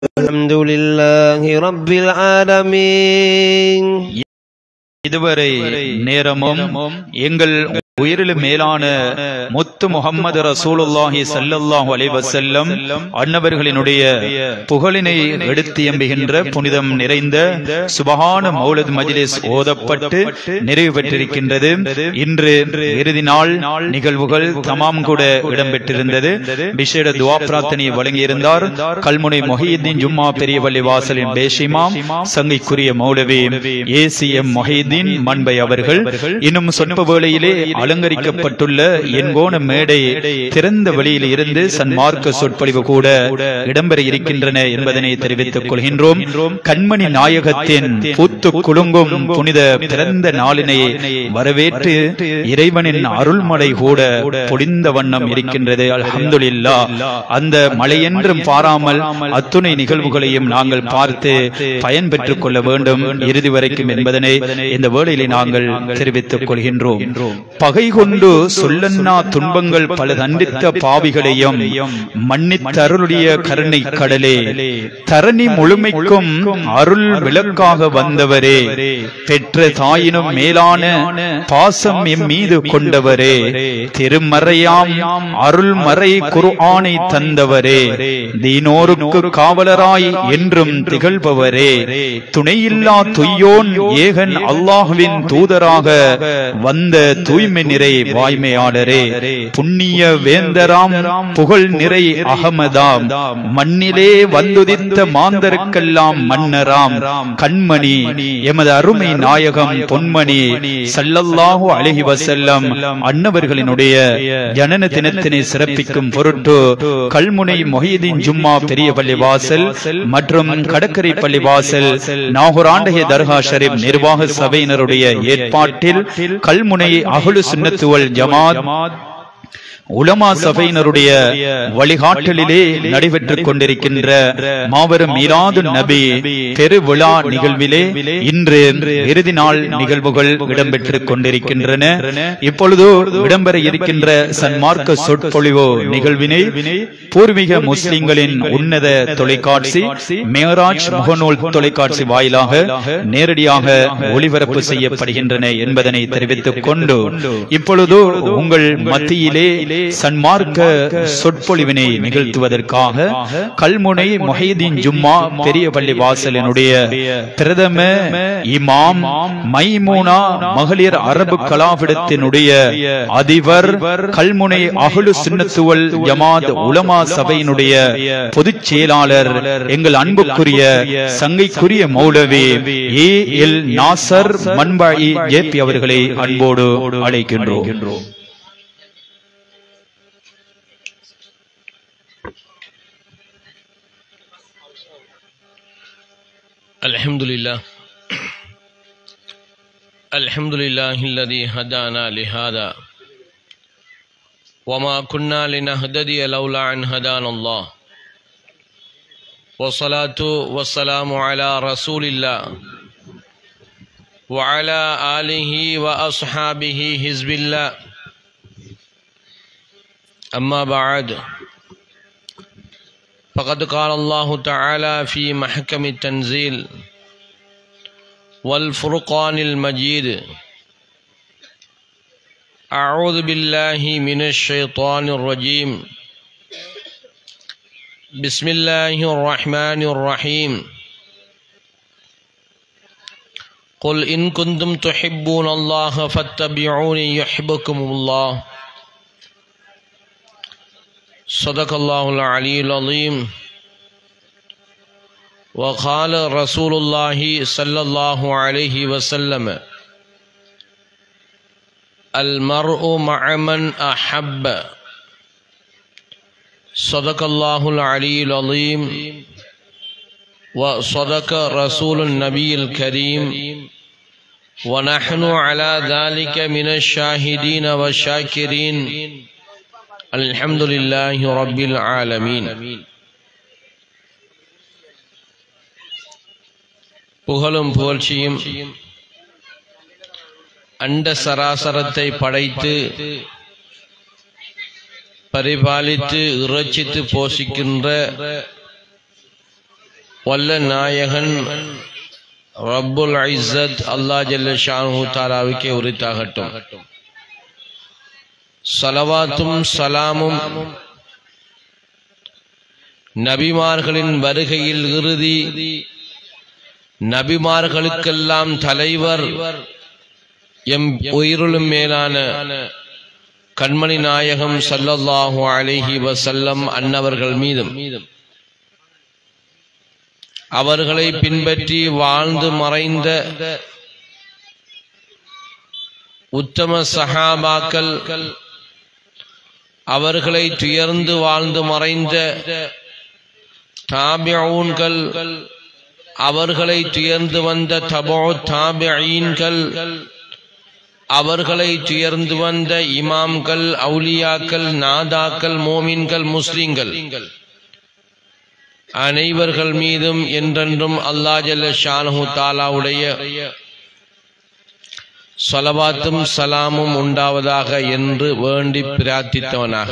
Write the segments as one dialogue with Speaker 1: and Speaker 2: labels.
Speaker 1: الحمد لله رب العالمين
Speaker 2: இதுவரை நேரமும் எங்கள் உயிரிலும் மேலான முத்து முகம்மது ரசூலுல்லாஹி ஸல்லல்லாஹு அலைஹி வஸல்லம் அன்னவர்களினுடைய புகழினை எடுத்து எம்புகின்ற புனிதம் நிறைந்த சுபஹான மௌலத் மஜ்லிஸ் ஓதப்பட்டு நிறைவு பெற்றிருக்கின்றது இன்று இறுதி நாள் நிகழ்வுகள் தமாம் கூட இடம்பெற்றிருந்தது விசேட துவா பிரார்த்தனை வழங்கியிருந்தார் கல்முனை மொஹியுத்தீன் ஜும்மா பெரிய பள்ளி வாசலின் பேஷிமாம் சங்கைக்குரிய மௌலவி ஏசிஎம் மொஹியுத்தீன் மண்பை அவர்கள் இன்னும் சொற்ப வேளையிலே அலங்கரிக்கப்பட்டுள்ள என்கோண மேடை திறந்த வெளியில் இருந்து சன்மார்க்க சொற்பொழிவு கூட இடம்பெற இருக்கின்றன என்பதனை தெரிவித்துக் கொள்கின்றோம் கண்மணி நாயகத்தின் பூத்து குலுங்கும் புனித பிறந்த நாளினை வரவேற்று இறைவனின் அருள்மழை கூட பொழிந்த வண்ணம் இருக்கின்றது அல்ஹம்துலில்லா அந்த மழையென்றும் பாராமல் அத்துணை நிகழ்வுகளையும் நாங்கள் பார்த்து பயன் பெற்றுக் கொள்ள வேண்டும் இறுதி வரைக்கும் என்பதனை இந்த வேளையிலே நாங்கள் தெரிவித்துக் கொள்கின்றோம் பகை கொண்டு சொல்லன்னா துன்பங்கள் பல தண்டித்த பாவிகளையும் மன்னித்தருளுடைய கருணை கடலே தரணி முழுமைக்கும் அருள் விளக்காக வந்தவரே பெற்ற தாயினும் மேலான பாசம் எம் மீது கொண்டவரே திருமறையாம் அருள்மறை குர்ஆனை தந்தவரே தீனோருக்கு காவலராய் என்றும் திகழ்பவரே துணையில்லா துய்யோன் ஏகன் அல்லாஹுவின் தூதராக வந்த தூய்மை நிறை வாய்மையாளரே புண்ணிய வேந்தராம் புகழ் நிறை அகமதாம் மண்ணிலே வந்துதித்த மாந்தருக்கெல்லாம் மன்னராம் கண்மணி எமது அருமை நாயகம் பொன்மணி சல்லல்லாஹு அலைஹி வஸல்லம் அன்னவர்களினுடைய ஜனன தினத்தினை சிறப்பிக்கும் பொருட்டு கல்முனை மொஹிதீன் ஜும்மா பெரிய பள்ளி வாசல் மற்றும் கடற்கரை பள்ளி வாசல் நாகூராண்டக தர்கா ஷரீப் நிர்வாக சபையினருடைய ஏற்பாட்டில் கல்முனை அகுலு சுன்னத்துவல் ஜமாத் உலமா சபையினருடைய வழிகாட்டலிலே நடைபெற்றுக் கொண்டிருக்கின்ற மாபெரும் மீராது நபி பெருவிழா நிகழ்விலே இன்று இறுதி நாள் நிகழ்வுகள் இடம்பெற்றுக் கொண்டிருக்கின்றன இப்பொழுது இடம்பெற இருக்கின்ற சன்மார்க்க சொற்பொழிவு நிகழ்வினை பூர்வீக முஸ்லிம்களின் உன்னத தொலைக்காட்சி மேராஜ் முகநூல் தொலைக்காட்சி வாயிலாக நேரடியாக ஒளிபரப்பு செய்யப்படுகின்றன என்பதனை தெரிவித்துக் கொண்டு இப்பொழுது உங்கள் மத்தியிலே சன்மார்க்க சொற்பொழிவினை நிகழ்த்துவதற்காக கல்முனை மொஹிதீன் ஜும்மா பெரிய பள்ளி வாசலினுடைய பிரதம இமாம் மைமூனா மகளிர் அரபு கலாவிடத்தினுடைய அதிபர் கல்முனை அகுலு சுன்னத்துவல் ஜமாத் உலமா சபையினுடைய பொதுச் செயலாளர் எங்கள் அன்புக்குரிய சங்கைக்குரிய மௌலவி A L Nasar Manbai JP அவர்களை அன்போடு அழைக்கின்றோம்
Speaker 3: الحمد لله الحمد لله الذي هدانا لهذا وما كنا لنهتدي لولا أن هدانا الله والصلاة والسلام على رسول الله وعلى آله وأصحابه حزب الله أما بعد فقد قال الله تعالى في محكم التنزيل والفرقان المجيد أعوذ بالله من الشيطان الرجيم بسم الله الرحمن الرحيم قل إن كنتم تحبون الله فاتبعوني يحبكم الله صدق الله العلي العظيم وقال رسول الله صلى الله عليه وسلم المرء مع من أحب صدق الله العلي العظيم وصدق رسول النبي الكريم ونحن على ذلك من الشاهدين والشاكرين الحمد لله رب العالمين புகழும் புகழ்ச்சியும் அண்ட சராசரத்தை படைத்து பரிபாலித்து இறைச்சித்து போஷிக்கின்ற வல்ல நாயகன் ரப்புல் ஐசத் அல்லா ஜல்ல ஷானு தாலாவுக்கே உரித்தாகட்டும் சலவாத்தும் சலாமும் நபிமார்களின் வருகையில் இறுதி நபிமார்களுக்கெல்லாம் தலைவர் எம் உயிருளும் மேலான கண்மணி நாயகம் சல்லல்லாஹு அலைஹி வசல்லம் அன்னவர்கள் மீதும் அவர்களை பின்பற்றி வாழ்ந்து மறைந்த உத்தம சஹாபாக்கள் அவர்களை துயர்ந்து வாழ்ந்து மறைந்த தாபியூன்கள் அவர்களை துயர்ந்து வந்த தபோ தாபியீன்கள் அவர்களை துயர்ந்து வந்த இமாம்கள் அவுலியாக்கள் நாதாக்கள் மோமின்கள் முஸ்லிம்கள் அனைவர்கள் மீதும் என்றென்றும் அல்லா ஜல்ல ஷானஹு தாலாவுடைய சொலவாத்தும் சலாமும் உண்டாவதாக என்று வேண்டி பிரார்த்தித்தவனாக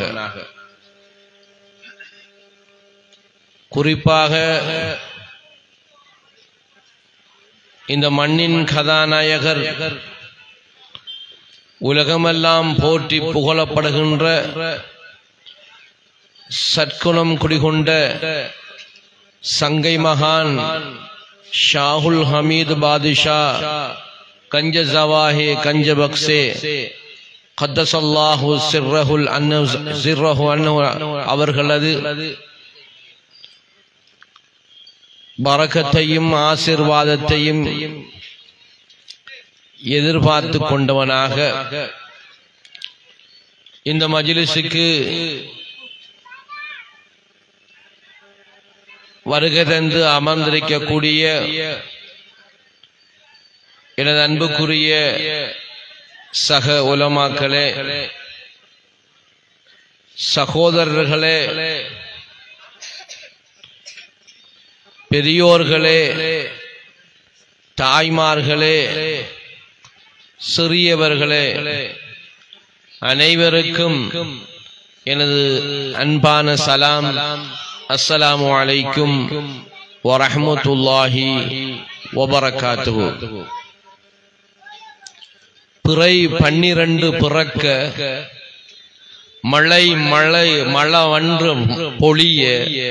Speaker 3: குறிப்பாக இந்த மண்ணின் கதாநாயகர் உலகமெல்லாம் போற்றி புகழப்படுகின்ற சற்குணம் குடிகொண்ட சங்கை மகான் ஷாகுல் ஹமீது பாதுஷா கஞ்ச ஜவாஹே கஞ்ச பக்ஸே கத்தசல்லாஹு சிர்ரஹுல் அன்னு சிர்ரஹு அன்னு அவர்களது பரக்கத்தையும் ஆசிர்வாதத்தையும் எதிர்பார்த்து கொண்டவனாக இந்த மஜிலிசுக்கு வருகை தந்து அமர்ந்திருக்கக்கூடிய எனது அன்புக்குரிய சக உலமாக்களே சகோதரர்களே பெரியோர்களே தாய்மார்களே சிறியவர்களே அனைவருக்கும் எனது அன்பான சலாம் அஸ்ஸலாமு அலைக்கும் வரஹ்மத்துல்லாஹி வபரகாத்துஹு பிறை பன்னிரண்டு பிறக்க மழை மழை மழவன்று பொழிய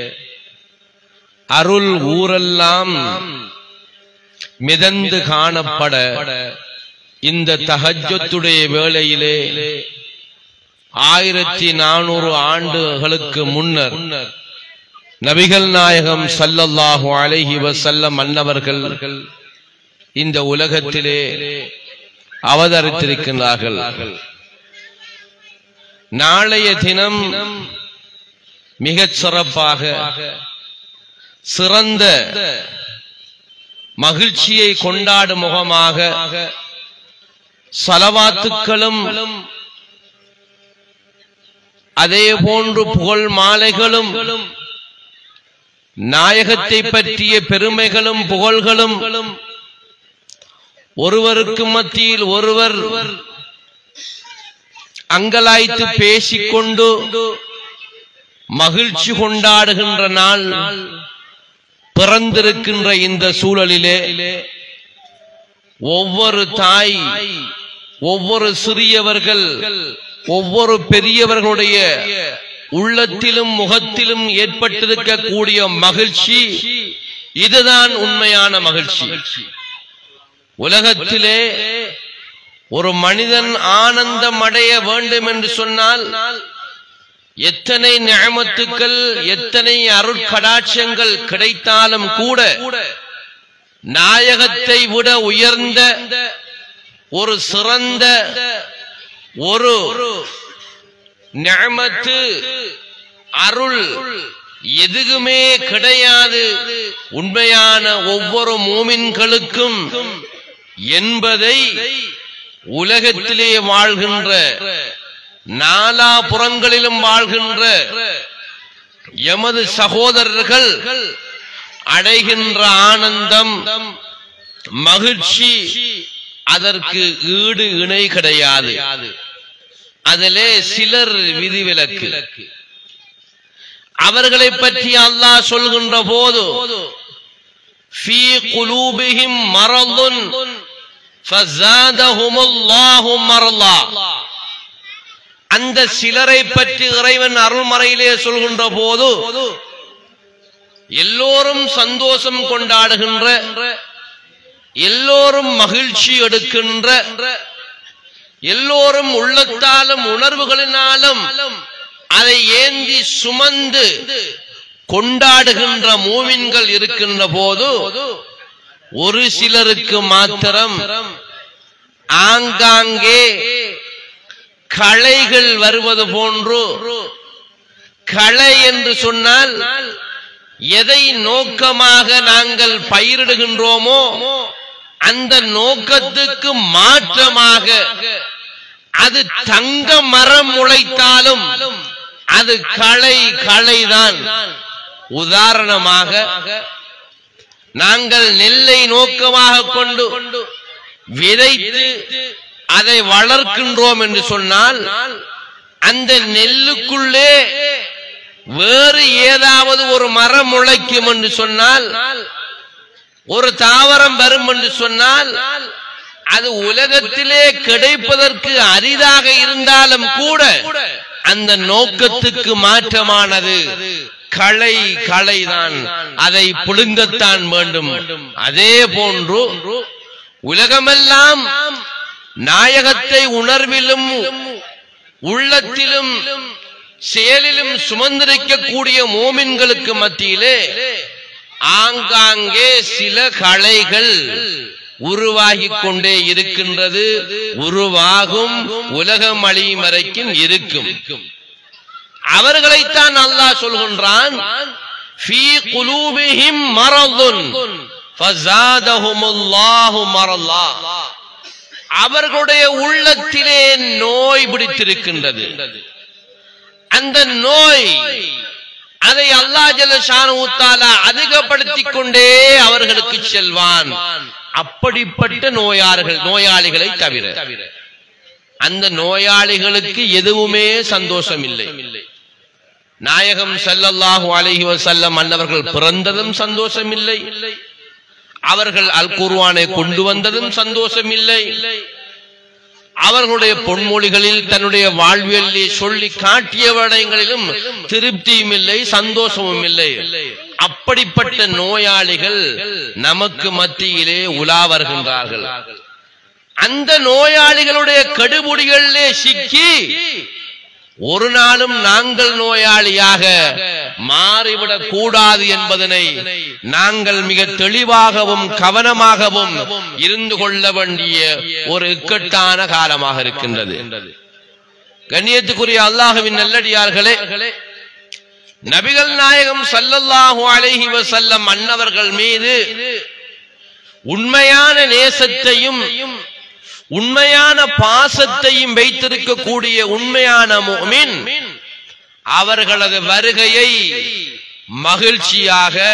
Speaker 3: அருள் ஊரெல்லாம் மிதந்து காணப்பட இந்த தஹஜத்துடைய வேளையிலே ஆயிரத்தி நானூறு ஆண்டுகளுக்கு முன்னர் நபிகள் நாயகம் சல்லல்லாஹு அலைஹி வசல்லம் அன்னவர்கள் இந்த உலகத்திலே அவதரித்திருக்கின்றார்கள் நாளைய தினம் மிகச் சிறப்பாக சிறந்த மகிழ்ச்சியை கொண்டாடும் முகமாக சலவாத்துக்களும் அதே போன்று புகழ் மாலைகளும் நாயகத்தை பற்றிய பெருமைகளும் புகழ்களும் ஒருவருக்கு மத்தியில் ஒருவர் அங்கலாய்த்து பேசிக்கொண்டு மகிழ்ச்சி கொண்டாடுகின்ற நாள் பிறந்திருக்கின்ற இந்த சூழலிலே ஒவ்வொரு தாய் ஒவ்வொரு சிறியவர்கள் ஒவ்வொரு பெரியவர்களுடைய உள்ளத்திலும் முகத்திலும் ஏற்பட்டிருக்கக்கூடிய மகிழ்ச்சி இதுதான் உண்மையான மகிழ்ச்சி உலகத்திலே ஒரு மனிதன் ஆனந்தம் அடைய வேண்டும் என்று சொன்னால் எத்தனை நியமத்துக்கள் எத்தனை அருட்கடாட்சங்கள் கிடைத்தாலும் கூட நாயகத்தை விட உயர்ந்த ஒரு சிறந்த ஒரு நியமத்து அருள் எதுவுமே கிடையாது உண்மையான ஒவ்வொரு மூமின்களுக்கும் என்பதை உலகத்திலே வாழ்கின்ற நாலா புறங்களிலும் வாழ்கின்ற எமது சகோதரர்கள் அடைகின்ற ஆனந்தம் மகிழ்ச்சி அதற்கு ஈடு இணை கிடையாது அதிலே சிலர் விதிவிலக்கு அவர்களை பற்றி அல்லாஹ் சொல்கின்ற போது ஃபீ குலூபிஹிம் மரதுன் ஃபஸாதஹுமுல்லாஹு மர்லா அந்த சிலரை பற்றி இறைவன் அருள்மறையிலே சொல்கின்ற போது எல்லோரும் சந்தோஷம் கொண்டாடுகின்ற எல்லோரும் மகிழ்ச்சி எடுக்கின்ற எல்லோரும் உள்ளத்தாலும் உணர்வுகளினாலும் அதை ஏந்தி சுமந்து கொண்டாடுகின்ற மூவின்கள் இருக்கின்ற போது ஒரு சிலருக்கு மாத்திரம் ஆங்காங்கே களைகள் வருவது போன்று களை என்று சொன்னால் எதை நோக்கமாக நாங்கள் பயிரிடுகின்றோமோ அந்த நோக்கத்துக்கு மாற்றமாக அது தங்க மரம் முளைத்தாலும் அது களை களைதான் உதாரணமாக நாங்கள் நெல்லை நோக்கமாக கொண்டு விதைத்து அதை வளர்க்கின்றோம் என்று சொன்னால் அந்த நெல்லுக்குள்ளே வேறு ஏதாவது ஒரு மரம் முளைக்கும் என்று சொன்னால் ஒரு தாவரம் வரும் என்று சொன்னால் அது உலகத்திலே கிடைப்பதற்கு அரிதாக இருந்தாலும் கூட அந்த நோக்கத்துக்கு மாற்றமானது களை களைதான் அதை புழுங்கத்தான் வேண்டும் அதே போன்று உலகமெல்லாம் நாயகத்தை உணர்விலும் உள்ளத்திலும் செயலிலும் சுமந்திருக்கக்கூடிய மோமின்களுக்கு மத்தியிலே ஆங்காங்கே சில கலைகள் உருவாகிக் கொண்டே இருக்கின்றது உருவாகும் உலகம் அழியும் வரைக்கும் இருக்கும் அவர்களைத்தான் அல்லாஹ் சொல்கின்றான் ஃபீ குலூபிஹிம் மரதுன் ஃபஸாதஹுமுல்லாஹு மரல்லா அவர்களுடைய உள்ளத்திலே நோய் பிடித்திருக்கின்றது அந்த நோய் அதை அல்லா ஜலஷானூத்தாலா அதிகப்படுத்திக் கொண்டே அவர்களுக்கு செல்வான் அப்படிப்பட்ட நோயாளர்கள் நோயாளிகளை தவிர அந்த நோயாளிகளுக்கு எதுவுமே சந்தோஷம் இல்லை நாயகம் ஸல்லல்லாஹு அலைஹி வஸல்லம் அன்னவர்கள் பிறந்ததும் சந்தோஷம் இல்லை அவர்கள் அல் குர்ஆனை கொண்டு வந்ததும் சந்தோஷம் இல்லை அவர்களுடைய பொன்மொழிகளில் தன்னுடைய வாழ்வியலிலே சொல்லி காட்டிய விடயங்களிலும் திருப்தியும் இல்லை சந்தோஷமும் இல்லை அப்படிப்பட்ட நோயாளிகள் நமக்கு மத்தியிலே உலா வருகின்றார்கள் அந்த நோயாளிகளுடைய கடுபுடிகளிலே சிக்கி ஒரு நாளும் நாங்கள் நோயாளியாக மாறிவிடக் கூடாது என்பதனை நாங்கள் மிக தெளிவாகவும் கவனமாகவும் இருந்து கொள்ள வேண்டிய ஒரு இக்கட்டான காலமாக இருக்கின்றது கண்ணியத்துக்குரிய அல்லாஹுவின் நல்லடியார்களே நபிகள் நாயகம் ஸல்லல்லாஹு அலைஹி வஸல்லம் அன்னவர்கள் மீது உண்மையான நேசத்தையும் உண்மையான பாசத்தையும் வைத்திருக்கக்கூடிய உண்மையான முஃமின் அவர்களது வருகையை மகிழ்ச்சியாக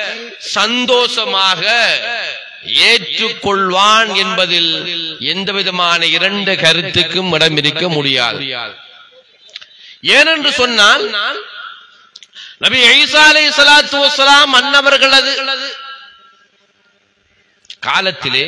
Speaker 3: சந்தோஷமாக ஏற்றுக்கொள்வான் என்பதில் எந்த விதமான இரண்டு கருத்துக்கும் இடம் இருக்க முடியாது ஏனென்று சொன்னால் நபி ஈசா அலை சலாத்து வசலாம் அன்னவர்களது காலத்திலே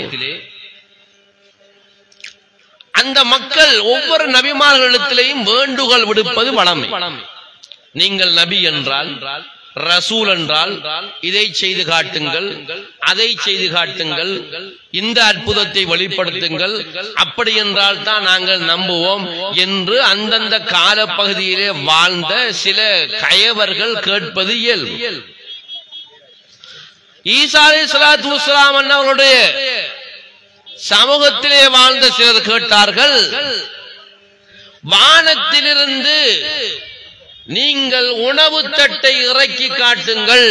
Speaker 3: அந்த மக்கள் ஒவ்வொரு நபிமார்களிடத்திலேயும் வேண்டுகோள் விடுப்பது வளமை நீங்கள் நபி என்றால் ரசூல் என்றால் இதை செய்து காட்டுங்கள் அதை செய்து காட்டுங்கள் இந்த அற்புதத்தை வெளிப்படுத்துங்கள் அப்படி என்றால் தான் நாங்கள் நம்புவோம் என்று அந்தந்த காலப்பகுதியிலே வாழ்ந்த சில கயவர்கள் கேட்பது இயல்பு ஈசா அலி சலாத்து வஸ்லாம் அவர்களுடைய சமூகத்திலே வாழ்ந்த சிலர் கேட்டார்கள் வானத்திலிருந்து நீங்கள் உணவு தட்டை இறக்கி காட்டுங்கள்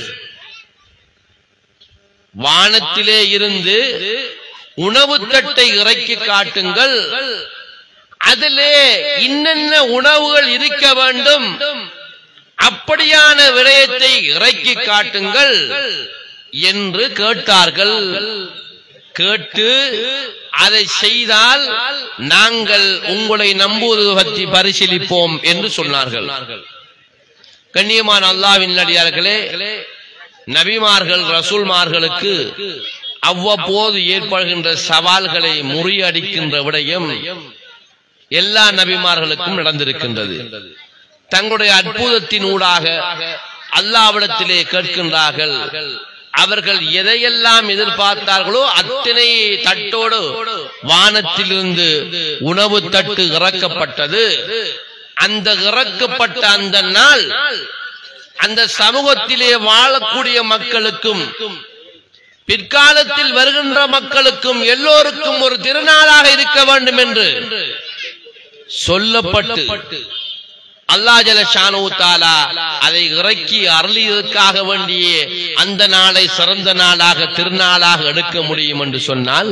Speaker 3: வானத்திலே இருந்து உணவு தட்டை இறக்கி காட்டுங்கள் அதிலே இன்னென்ன உணவுகள் இருக்க வேண்டும் அப்படியான விடயத்தை இறக்கி காட்டுங்கள் என்று கேட்டார்கள் கேட்டு அதை செய்தால் நாங்கள் உங்களை நம்புவது பற்றி பரிசீலிப்போம் என்று சொன்னார்கள் கண்ணியமான அல்லாவின் நடிகார்களே நபிமார்கள் ரசூல்மார்களுக்கு அவ்வப்போது ஏற்படுகின்ற சவால்களை முறியடிக்கின்ற விடயம் எல்லா நபிமார்களுக்கும் நடந்திருக்கின்றது தங்களுடைய அற்புதத்தின் ஊடாக அல்லாவிடத்திலே கேட்கின்றார்கள் அவர்கள் எதையெல்லாம் எதிர்பார்த்தார்களோ அத்தனை தட்டோடு வானத்திலிருந்து உணவு தட்டு இறக்கப்பட்டது அந்த இறக்கப்பட்ட அந்த நாள் அந்த சமூகத்திலே வாழக்கூடிய மக்களுக்கும் பிற்காலத்தில் வருகின்ற மக்களுக்கும் எல்லோருக்கும் ஒரு திருநாளாக இருக்க வேண்டும் என்று சொல்லப்பட்டு அல்லாஹ் ஜல ஷானு தாலா அதை இறக்கி அருளியதற்காக வேண்டிய அந்த நாளை சிறந்த நாளாக திருநாளாக எடுக்க முடியும் என்று சொன்னால்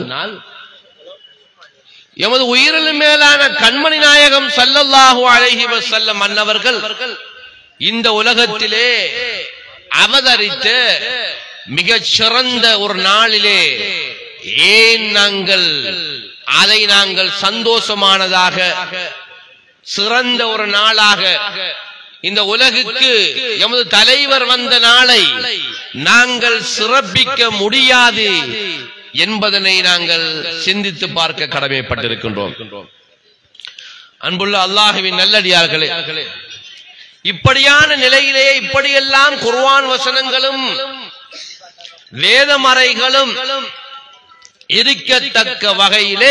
Speaker 3: எமது உயிரிலும் மேலான கண்மணி நாயகம் சல்லல்லாஹு அலைஹி வஸல்லம் அன்னவர்கள் இந்த உலகத்திலே அவதரித்த மிகச் சிறந்த ஒரு நாளிலே ஏன் நாங்கள் அதை நாங்கள் சந்தோஷமானதாக சிறந்த ஒரு நாளாக இந்த உலகுக்கு எமது தலைவர் வந்த நாளை நாங்கள் சிறப்பிக்க முடியாது என்பதனை நாங்கள் சிந்தித்து பார்க்க கடமைப்பட்டிருக்கின்றோம் அன்புள்ள அல்லாஹுவின் நல்லடியார்களே இப்படியான நிலையிலே இப்படியெல்லாம் குர்ஆன் வசனங்களும் வேதமறைகளும் இருக்கத்தக்க வகையிலே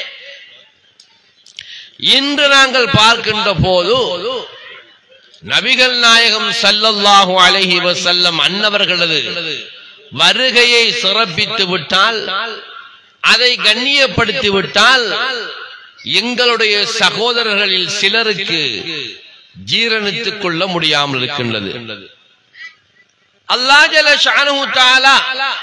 Speaker 3: இன்று நாங்கள் பார்க்கின்ற போது நபிகள் நாயகம் ஸல்லல்லாஹு அலைஹி வஸல்லம் அன்னவர்களது வருகையை சிறப்பித்து விட்டால் அதை கண்ணியப்படுத்தி விட்டால் எங்களுடைய சகோதரர்களில் சிலருக்கு ஜீரணித்துக் கொள்ள முடியாமல் இருக்கின்றது அல்லாஹ் ஜல ஷானஹு தஆலா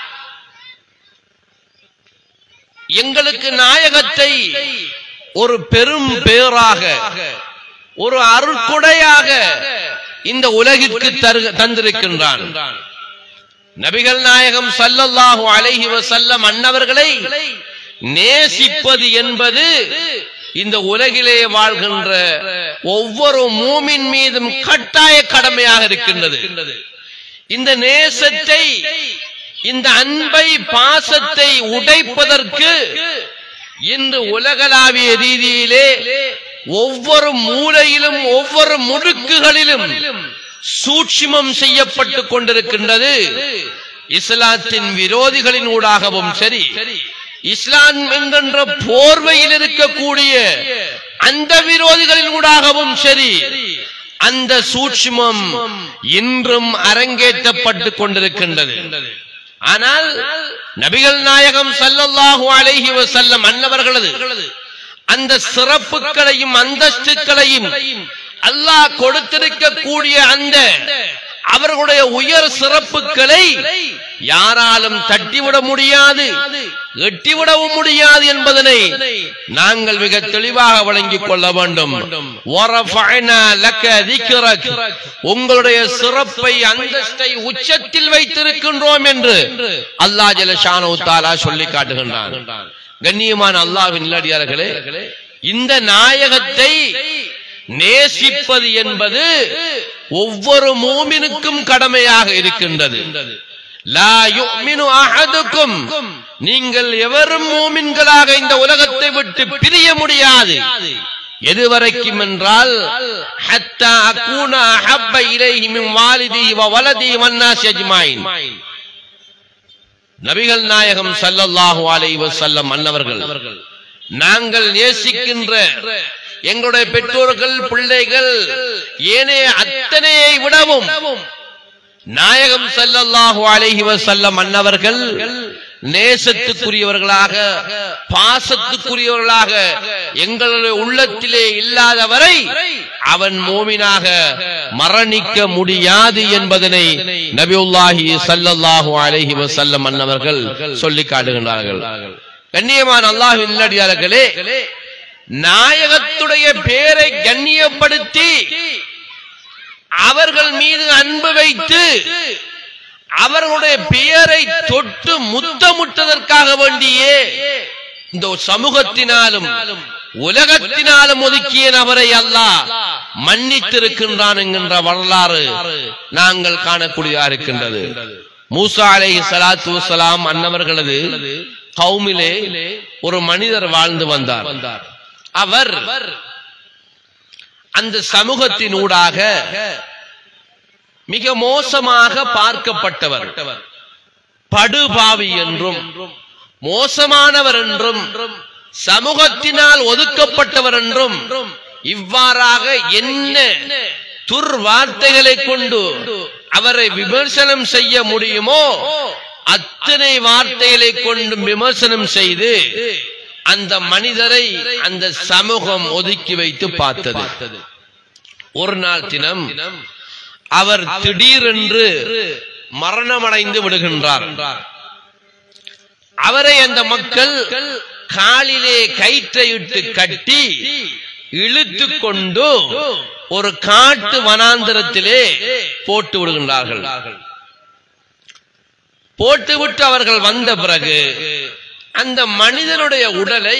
Speaker 3: எங்களுக்கு நாயகத்தை ஒரு பெரும் பேராக ஒரு அருட்கொடையாக இந்த உலகிற்கு தரு- தந்திருக்கின்றான் நபிகள் நாயகம் ஸல்லல்லாஹு அலைஹி வஸல்லம் அன்னவர்களை நேசிப்பது என்பது இந்த உலகிலே வாழ்கின்ற ஒவ்வொரு மூமின் மீதும் கட்டாய கடமையாக இருக்கின்றது இந்த நேசத்தை இந்த அன்பை பாசத்தை உடைப்பதற்கு இன்று உலகளாவிய ரீதியிலே ஒவ்வொரு மூலையிலும் ஒவ்வொரு முடுக்குகளிலும் சூட்சிமம் செய்யப்பட்டு கொண்டிருக்கின்றது இஸ்லாத்தின் விரோதிகளின் ஊடாகவும் சரி இஸ்லாம் என்கின்ற போர்வையில் இருக்கக்கூடிய அந்த விரோதிகளின் ஊடாகவும் சரி அந்த சூட்சுமம் இன்றும் அரங்கேற்றப்பட்டு கொண்டிருக்கின்றது ஆனால் நபிகள் நாயகம் ஸல்லல்லாஹு அலைஹி வஸல்லம் அன்னவர்களது அந்த சிறப்புகளையும் அந்தஸ்துக்களையும் அல்லாஹ் கொடுத்திருக்கக்கூடிய அந்த அவர்களுடைய உயர் சிறப்புகளை யாராலும் தட்டிவிட முடியாது எட்டிவிடவும் முடியாது என்பதனை நாங்கள் மிக தெளிவாக வழங்கிக் கொள்ள வேண்டும் وَرَفَعْنَا لَكَ ذِكْرَكَ. உங்களுடைய சிறப்பை அந்தஸ்தை உச்சத்தில் வைத்திருக்கின்றோம் என்று அல்லாஹ் ஜலஷானு தாலா சொல்லி காட்டுகின்றான் கண்ணியமான அல்லாஹ்வின் நல்லடியார்களே இந்த நாயகத்தை நேசிப்பது என்பது ஒவ்வொரு மூமினுக்கும் கடமையாக இருக்கின்றது லா யுமினு அஹதுக்கும் நீங்கள் எவரும் மூமின்களாக இந்த உலகத்தை விட்டு பிரிய முடியாது எதுவரைக்கும் என்றால் ஹத்தா அகூன அஹப்ப இலைஹி மின் வாலிதி வ வலதி வன்னாஸ் அஜ்மாயின் நபிகள் நாயகம் ஸல்லல்லாஹு அலைஹி வஸல்லம் அன்னவர்கள் நாங்கள் நேசிக்கின்ற எங்களுடைய பெற்றோர்கள் பிள்ளைகள் ஏனைய அத்தனையை விடவும் நாயகம் ஸல்லல்லாஹு அலைஹி வஸல்லம் அன்னவர்கள் நேசத்துக்குரியவர்களாக பாசத்துக்குரியவர்களாக எங்களுடைய உள்ளத்திலே இல்லாதவரை அவன் மோமினாக மரணிக்க முடியாது என்பதனை நபியுல்லாஹி ஸல்லல்லாஹு அலைஹி வஸல்லம் அன்னவர்கள் சொல்லி காட்டுகின்றார்கள் கண்ணியமான அல்லாஹ்வின் நல்லடியார்களே நாயகத்துடைய பேரை கண்ணியப்படுத்தி அவர்கள் மீது அன்பு வைத்து அவர்களுடைய பெயரை தொட்டு முத்தமுட்டதற்காக வேண்டியே இந்த சமூகத்தினாலும் உலகத்தினாலும் ஒதுக்கிய நபரை அல்லாஹ் மன்னித்திருக்கின்றான் என்கின்ற வரலாறு நாங்கள் காணக்கூடியதா இருக்கின்றது மூசா அலை சலாத்து வசலாம் அன்னவர்களது கௌமிலே ஒரு மனிதர் வாழ்ந்து வந்தார் அவர் அந்த சமூகத்தின் ஊடாக மிக மோசமாக பார்க்கப்பட்டவர் படுபாவி என்றும் மோசமானவர் என்றும் சமூகத்தினால் ஒதுக்கப்பட்டவர் என்றும் இவ்வாறாக என்ன துர்வார்த்தைகளை கொண்டு அவரை விமர்சனம் செய்ய முடியுமோ அத்தனை வார்த்தைகளை கொண்டு விமர்சனம் செய்து அந்த மனிதரை அந்த சமூகம் ஒதுக்கி வைத்து பார்த்தது ஒரு நாள் தினம் அவர் திடீரென்று மரணமடைந்து விடுகின்றார் அவரை அந்த மக்கள் காலிலே கயிற்றையிட்டு கட்டி இழுத்து கொண்டு ஒரு காட்டு வனாந்திரத்திலே போட்டு விடுகின்றார்கள் போட்டுவிட்டு அவர்கள் வந்த பிறகு அந்த மனிதனுடைய உடலை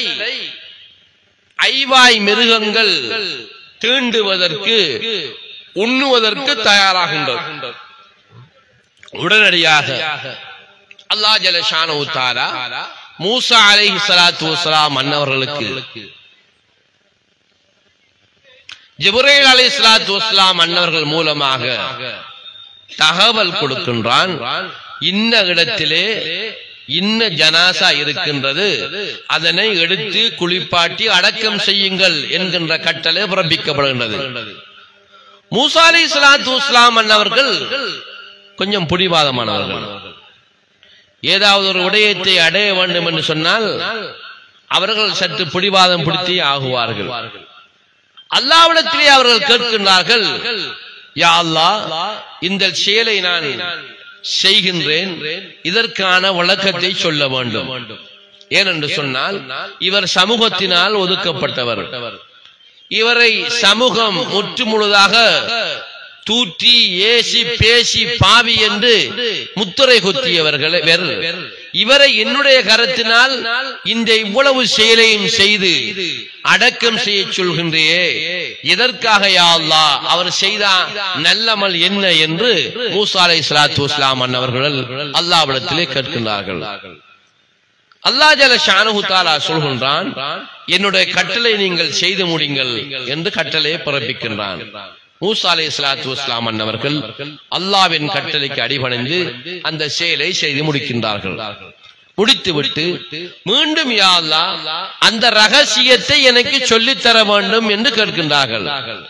Speaker 3: ஐவாய் மிருகங்கள் தீண்டுவதற்கு உண்ணுவதற்கு தயாராகின்றது உடனடியாக அல்லா ஜலஷான தாரா மூசா அலைஹி ஸலாத்து வஸலாம் அன்னவர்களுக்கு ஜிப்ரீல் அலைஹி ஸலாத்து வஸலாம் அன்னவர்கள் மூலமாக தகவல் கொடுக்கின்றான் இன்ன இடத்திலே இன்ன ஜனாசா இருக்கின்றது அதனை எடுத்து குளிப்பாட்டி அடக்கம் செய்யுங்கள் என்கின்ற கட்டளை பிறப்பிக்கப்படுகின்றது மூசா அலை சலாத்து இஸ்லாம் அன்னவர்கள் கொஞ்சம் புடிவாதமானவர்கள் ஏதாவது ஒரு விடயத்தை அடைய வேண்டும் என்று சொன்னால் அவர்கள் சற்று பிடிவாதம் பிடித்தே ஆகுவார்கள் அல்லாவிடத்திலே அவர்கள் கேட்கின்றார்கள் யா அல்லாஹ் இந்த செயலை நான் செய்கின்றேன் இதற்கான விளக்கத்தை சொல்ல வேண்டும் ஏனென்று சொன்னால் இவர் சமூகத்தினால் ஒதுக்கப்பட்டவர் இவரை சமூகம் முற்று முழுதாக தூற்றி ஏசி பேசி பாவி என்று முத்துரை குத்தியவர்கள் இவரை என்னுடைய கருத்தினால் இந்த இவ்வளவு செயலையும் செய்து அடக்கம் செய்ய சொல்கின்றே எதற்காக யா அல்லாஹ் அவர் செய்த நல்லமல் என்ன என்று மூசா அலை சலாத்து வஸ்லாம் அன்னவர்கள் அல்லாவிடத்திலே கேட்கின்றார்கள் அல்லாஹ் ஜல ஷானஹு தாலா சொல்கின்றான் என்னுடைய கட்டளை நீங்கள் செய்து முடிங்கள் என்று கட்டளையை பிறப்பிக்கின்றான் மூசா அலை சலாத்து வஸ்லாம் அன்னவர்கள் அல்லாவின் கட்டளைக்கு அடிபணிந்து அந்த செயலை செய்து முடிக்கின்றார்கள் முடித்துவிட்டு மீண்டும் யா அல்லாஹ் அந்த ரகசியத்தை எனக்கு சொல்லித் தர வேண்டும் என்று கேட்கின்றார்கள்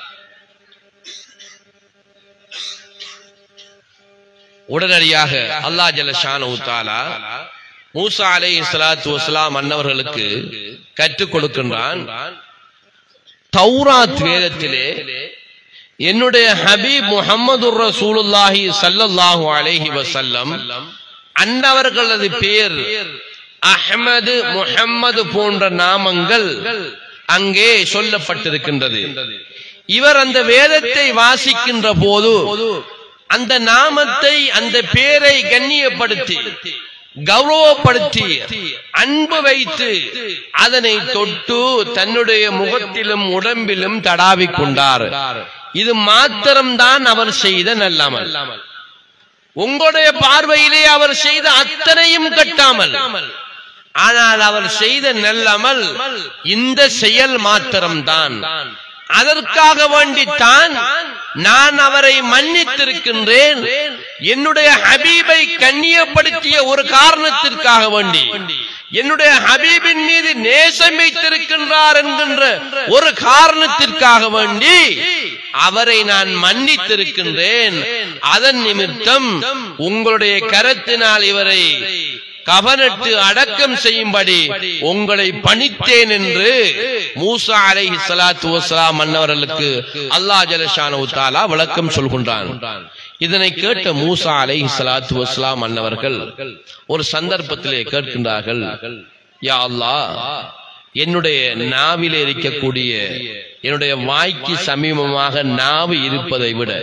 Speaker 3: உடனடியாக அல்லாஹ் ஜலஷானு தாலா மூசா அலை சலாத்து வஸ்லாம் அன்னவர்களுக்கு கற்றுக் கொடுக்கின்றான் தௌராத் வேதத்திலே என்னுடைய ஹபீப் முகமது ரசூலுல்லாஹி சல்லல்லாஹு அலைஹி வசல்லம் அன்னவர்களது பேர் அஹ்மது முஹம்மது போன்ற நாமங்கள் அங்கே சொல்லப்பட்டிருக்கின்றது இவர் அந்த வேதத்தை வாசிக்கின்ற போது அந்த நாமத்தை அந்த பேரை கண்ணியப்படுத்தி கௌரவப்படுத்தி அன்பு வைத்து அதனை தொட்டு தன்னுடைய முகத்திலும் உடம்பிலும் தடாவிக் கொண்டார் இது மாத்திரம்தான் அவர் செய்த நல்லமல் உங்களுடைய பார்வையிலே அவர் செய்த அத்தனையும் கட்டாமல் ஆனால் அவர் செய்த நல்லமல் இந்த செயல் மாத்திரம்தான் அதற்காக வேண்டித்தான் நான் அவரை மன்னித்திருக்கின்றேன் என்னுடைய ஹபீபை கண்ணியப்படுத்திய ஒரு காரணத்திற்காக வேண்டி என்னுடைய ஹபீபின் மீது நேசம் வைத்திருக்கின்றார் என்கின்ற ஒரு காரணத்திற்காக வேண்டி அவரை நான் மன்னித்திருக்கின்றேன் அதன் நிமித்தம் உங்களுடைய கரத்தினால் இவரை கவனட்டு அடக்கம் செய்யும்படி உங்களை பணித்தேன் என்று மூசா அலை சலாத்து வசலாம் மன்னவர்களுக்கு அல்லா ஜலஷானு தாலா விளக்கம் சொல்கின்றான் இதனை கேட்ட மூசா அலை சலாத்து வஸ்லாம் மன்னவர்கள் ஒரு சந்தர்ப்பத்திலே கேட்கின்றார்கள் யா அல்லாஹ் என்னுடைய நாவிலே இருக்கக்கூடிய என்னுடைய வாய்க்கு சமீபமாக நாவு இருப்பதை விட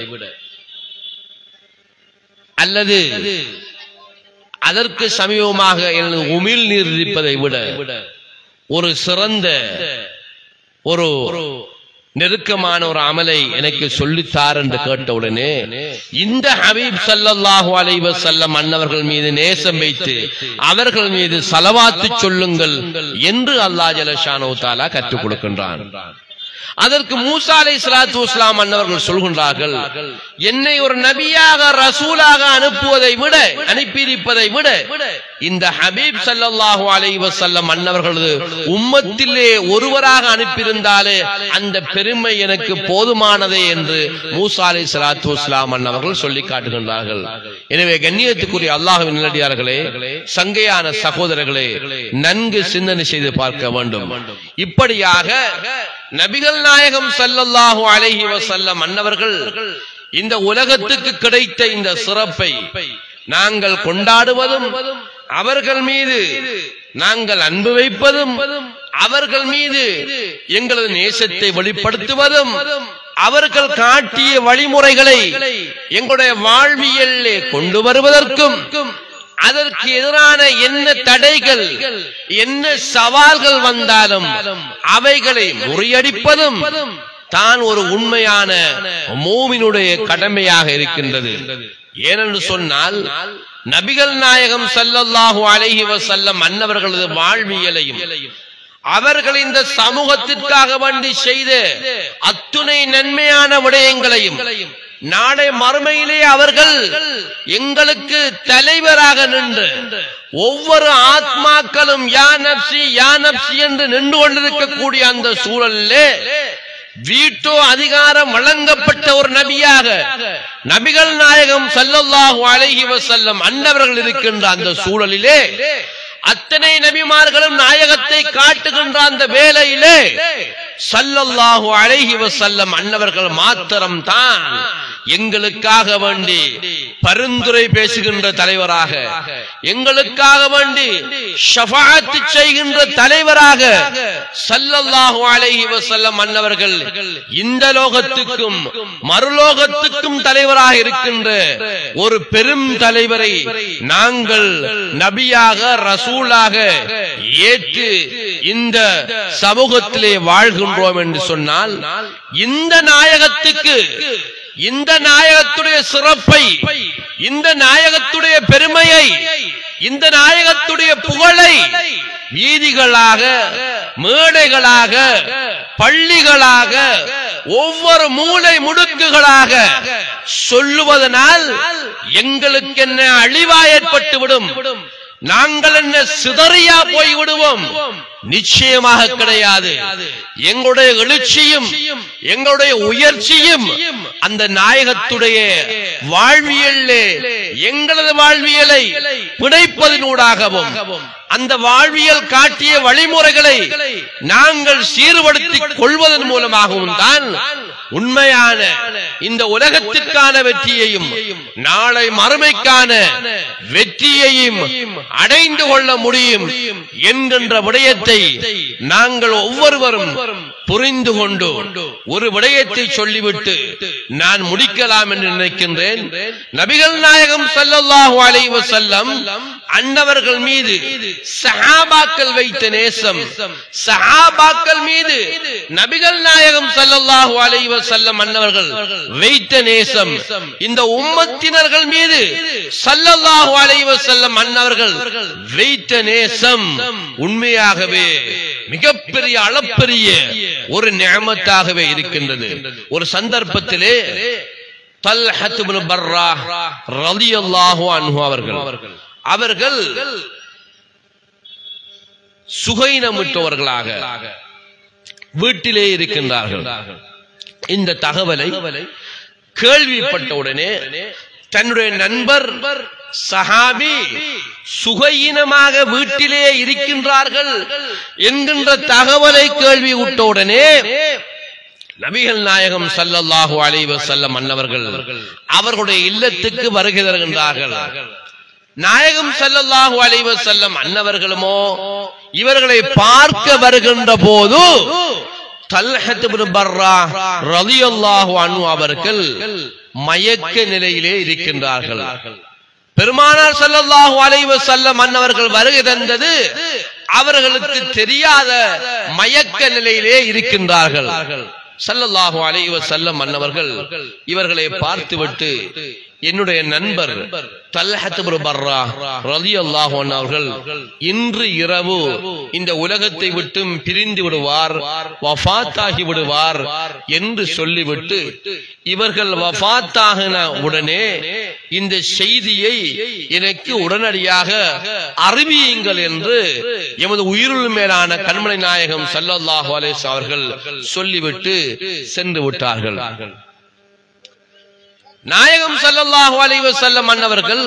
Speaker 3: அல்லது அதற்கு சமீபமாக எனது உமிழ் நீர் இருப்பதை விட ஒரு சிறந்த ஒரு நெருக்கமான ஒரு அமலை எனக்கு சொல்லித்தார் என்று கேட்டவுடனே இந்த ஹபீப் ஸல்லல்லாஹு அலைஹி வஸல்லம் அன்னவர்கள் மீது நேசம் வைத்து அவர்கள் மீது சலவாத்து சொல்லுங்கள் என்று அல்லாஹ் ஜலஷானு தாலா கற்றுக் கொடுக்கின்றான் அதற்கு மூசா அலை சலாத்து வஸ்லாம் அன்னவர்கள் சொல்கின்றார்கள் என்னை ஒரு நபியாக ரசூலாக அனுப்புவதை விட அனுப்பியிருப்பதை விட இந்த ஹபீப் ஸல்லல்லாஹு அலைஹி வஸல்லம் அன்னவர்களது உம்மத்திலே ஒருவராக அனுப்பியிருந்தாலே அந்த பெருமை எனக்கு போதுமானதே என்று மூசா அலை சலாத்து வஸ்லாம் அன்னவர்கள் சொல்லி காட்டுகின்றார்கள் எனவே கண்ணியத்துக்குரிய அல்லாஹ்வின் நல்லடியார்களே சங்கையான சகோதரர்களே நன்கு சிந்தனை செய்து பார்க்க வேண்டும் இப்படியாக நபிகள் நாயகம் ஸல்லல்லாஹு அலைஹி வஸல்லம் அன்னவர்கள் இந்த உலகத்துக்கு கிடைத்த இந்த சிறப்பை நாங்கள் கொண்டாடுவதும் அவர்கள் மீது நாங்கள் அன்பு வைப்பதும் அவர்கள் மீது எங்களது நேசத்தை வெளிப்படுத்துவதும் அவர்கள் காட்டிய வழிமுறைகளை எங்களுடைய வாழ்வியலே கொண்டு வருவதற்கும் அதற்கு எதிரான என்ன தடைகள் என்ன சவால்கள் வந்தாலும் அவைகளை முறியடிப்பதும் தான் ஒரு உண்மையான மூவினுடைய கடமையாக இருக்கின்றது ஏனென்று சொன்னால் நபிகள் நாயகம் ஸல்லல்லாஹு அலைஹி வஸல்லம் அன்னவர்களது வாழ்வியலையும் அவர்கள் இந்த சமூகத்திற்காக வேண்டி செய்த அத்துணை நன்மையான விடயங்களையும் நாளை மறுமையிலே அவர்கள் எங்களுக்கு தலைவராக நின்று ஒவ்வொரு ஆத்மாக்களும் யா நப்சி யா நப்சி என்று நின்று கொண்டிருக்கக்கூடிய அந்த சூழலிலே வீட்டோ அதிகாரம் வழங்கப்பட்ட ஒரு நபியாக நபிகள் நாயகம் ஸல்லல்லாஹு அலைஹி வஸல்லம் அன்னவர்கள் இருக்கின்ற அந்த சூழலிலே அத்தனை நபிமார்களும் நாயகத்தை காட்டுகின்ற அந்த வேளையிலே சல்லல்லாஹு அலைஹி வஸல்லம் அன்னவர்கள் மாத்திரம் தான் எங்களுக்காக வேண்டி பரிந்துரை பேசுகின்ற தலைவராக எங்களுக்காக வேண்டி ஷஃபாஅத் செய்கின்ற தலைவராக சல்லல்லாஹு அலைஹி வஸல்லம் அன்னவர்கள் இந்த லோகத்துக்கும் மறுலோகத்துக்கும் தலைவராக இருக்கின்ற ஒரு பெரும் தலைவரை நாங்கள் நபியாக ரசூலாக ஏற்று இந்த சமூகத்திலே வாழ்கின்றோம் என்று சொன்னால் இந்த நாயகத்துக்கு இந்த நாயகத்துடைய சிறப்பை இந்த நாயகத்துடைய பெருமையை இந்த நாயகத்துடைய புகழை வீதிகளாக மேடைகளாக பள்ளிகளாக ஒவ்வொரு மூளை முடுக்குகளாக சொல்லுவதனால் எங்களுக்கு என்ன அழிவா ஏற்பட்டுவிடும் நாங்கள் என்ன சிதறியா போய் விடுவோம் நிச்சயமாக கிடையாது எங்களுடைய எழுச்சியும் எங்களுடைய உயர்ச்சியும் அந்த நாயகத்துடைய வாழ்வியலே எங்களது வாழ்வியலை பிணைப்பதனூடாகவும் அந்த வாழ்வியல் காட்டிய வழிமுறைகளை நாங்கள் சீர்படுத்திக் கொள்வதன் மூலமாகவும் தான் உண்மையான இந்த உலகத்திற்கான வெற்றியையும் நாளை மறுமைக்கான வெற்றியையும் அடைந்து கொள்ள முடியும் என்கின்ற விடயத்தை நாங்கள் ஒவ்வொருவரும் புரிந்து கொண்டு ஒரு விடயத்தை சொல்லிவிட்டு நான் முடிக்கலாம் என்று நினைக்கின்றேன் நபிகள் நாயகம் ஸல்லல்லாஹு அலைஹி வஸல்லம் அன்னவர்கள் மீது சஹாபாக்கள் வைத்த நேசம் சஹாபாக்கள் மீது நபிகள் நாயகம் ஸல்லல்லாஹு அலைஹி வஸல்லம் அன்னவர்கள் வைத்த நேசம் இந்த உம்மத்தினர்கள் மீது ஸல்லல்லாஹு அலைஹி வஸல்லம் அன்னவர்கள் வைத்த நேசம் உண்மையாகவே மிகப்பெரிய அளப்பரிய ஒரு நியமத்தாகவே இருக்கின்றது ஒரு சந்தர்ப்பத்திலே தல்ஹத் இப்னு பர்ரா ரலியல்லாஹு அன்ஹு அவர்கள் அவர்கள் சுகைனமிட்டவர்களாக வீட்டிலே இருக்கின்றார்கள் இந்த தகவலை கேள்விப்பட்டவுடனே தன்னுடைய நண்பர் சஹாபி சுகையினமாக வீட்டிலே இருக்கின்றார்கள் என்கின்ற தகவலை கேள்வி விட்டவுடனே நபிகள் நாயகம் ஸல்லல்லாஹு அலைஹி வஸல்லம் அன்னவர்கள் அவர்களுடைய இல்லத்துக்கு வருகை தருகின்றார்கள் நாயகம் ஸல்லல்லாஹு அலைஹி வஸல்லம் அன்னவர்களுமோ இவர்களை பார்க்க வருகின்ற போது தல்ஹத் இப்னு பர்ரா ரலியல்லாஹு அன்ஹு அவர்கள் மயக்க நிலையிலே இருக்கின்றார்கள் பெருமானார் ஸல்லல்லாஹு அலைஹி வஸல்லம் அன்னவர்கள் வருகை தந்தது அவர்களுக்கு தெரியாத மயக்க நிலையிலே இருக்கின்றார்கள் ஸல்லல்லாஹு அலைஹி வஸல்லம் அன்னவர்கள் இவர்களை பார்த்துவிட்டு என்னுடைய நண்பர் தல்ஹத் இப்னு பர்ரா ரலியல்லாஹு அன்ஹு அவர்கள் இன்று இரவு இந்த உலகத்தை விட்டும் பிரிந்து விடுவார் வஃபாத்தாகி விடுவார் என்று சொல்லிவிட்டு இவர்கள் வஃபாத்தாகின உடனே இந்த செய்தியை எனக்கு உடனடியாக அறிவியுங்கள் என்று எமது உயிருள் மேலான கண்மணி நாயகம் ஸல்லல்லாஹு அலைஹி வஸல்லம் அவர்கள் சொல்லிவிட்டு சென்று விட்டார்கள் நாயகம் ஸல்லல்லாஹு அலைஹி வஸல்லம் அன்னவர்கள்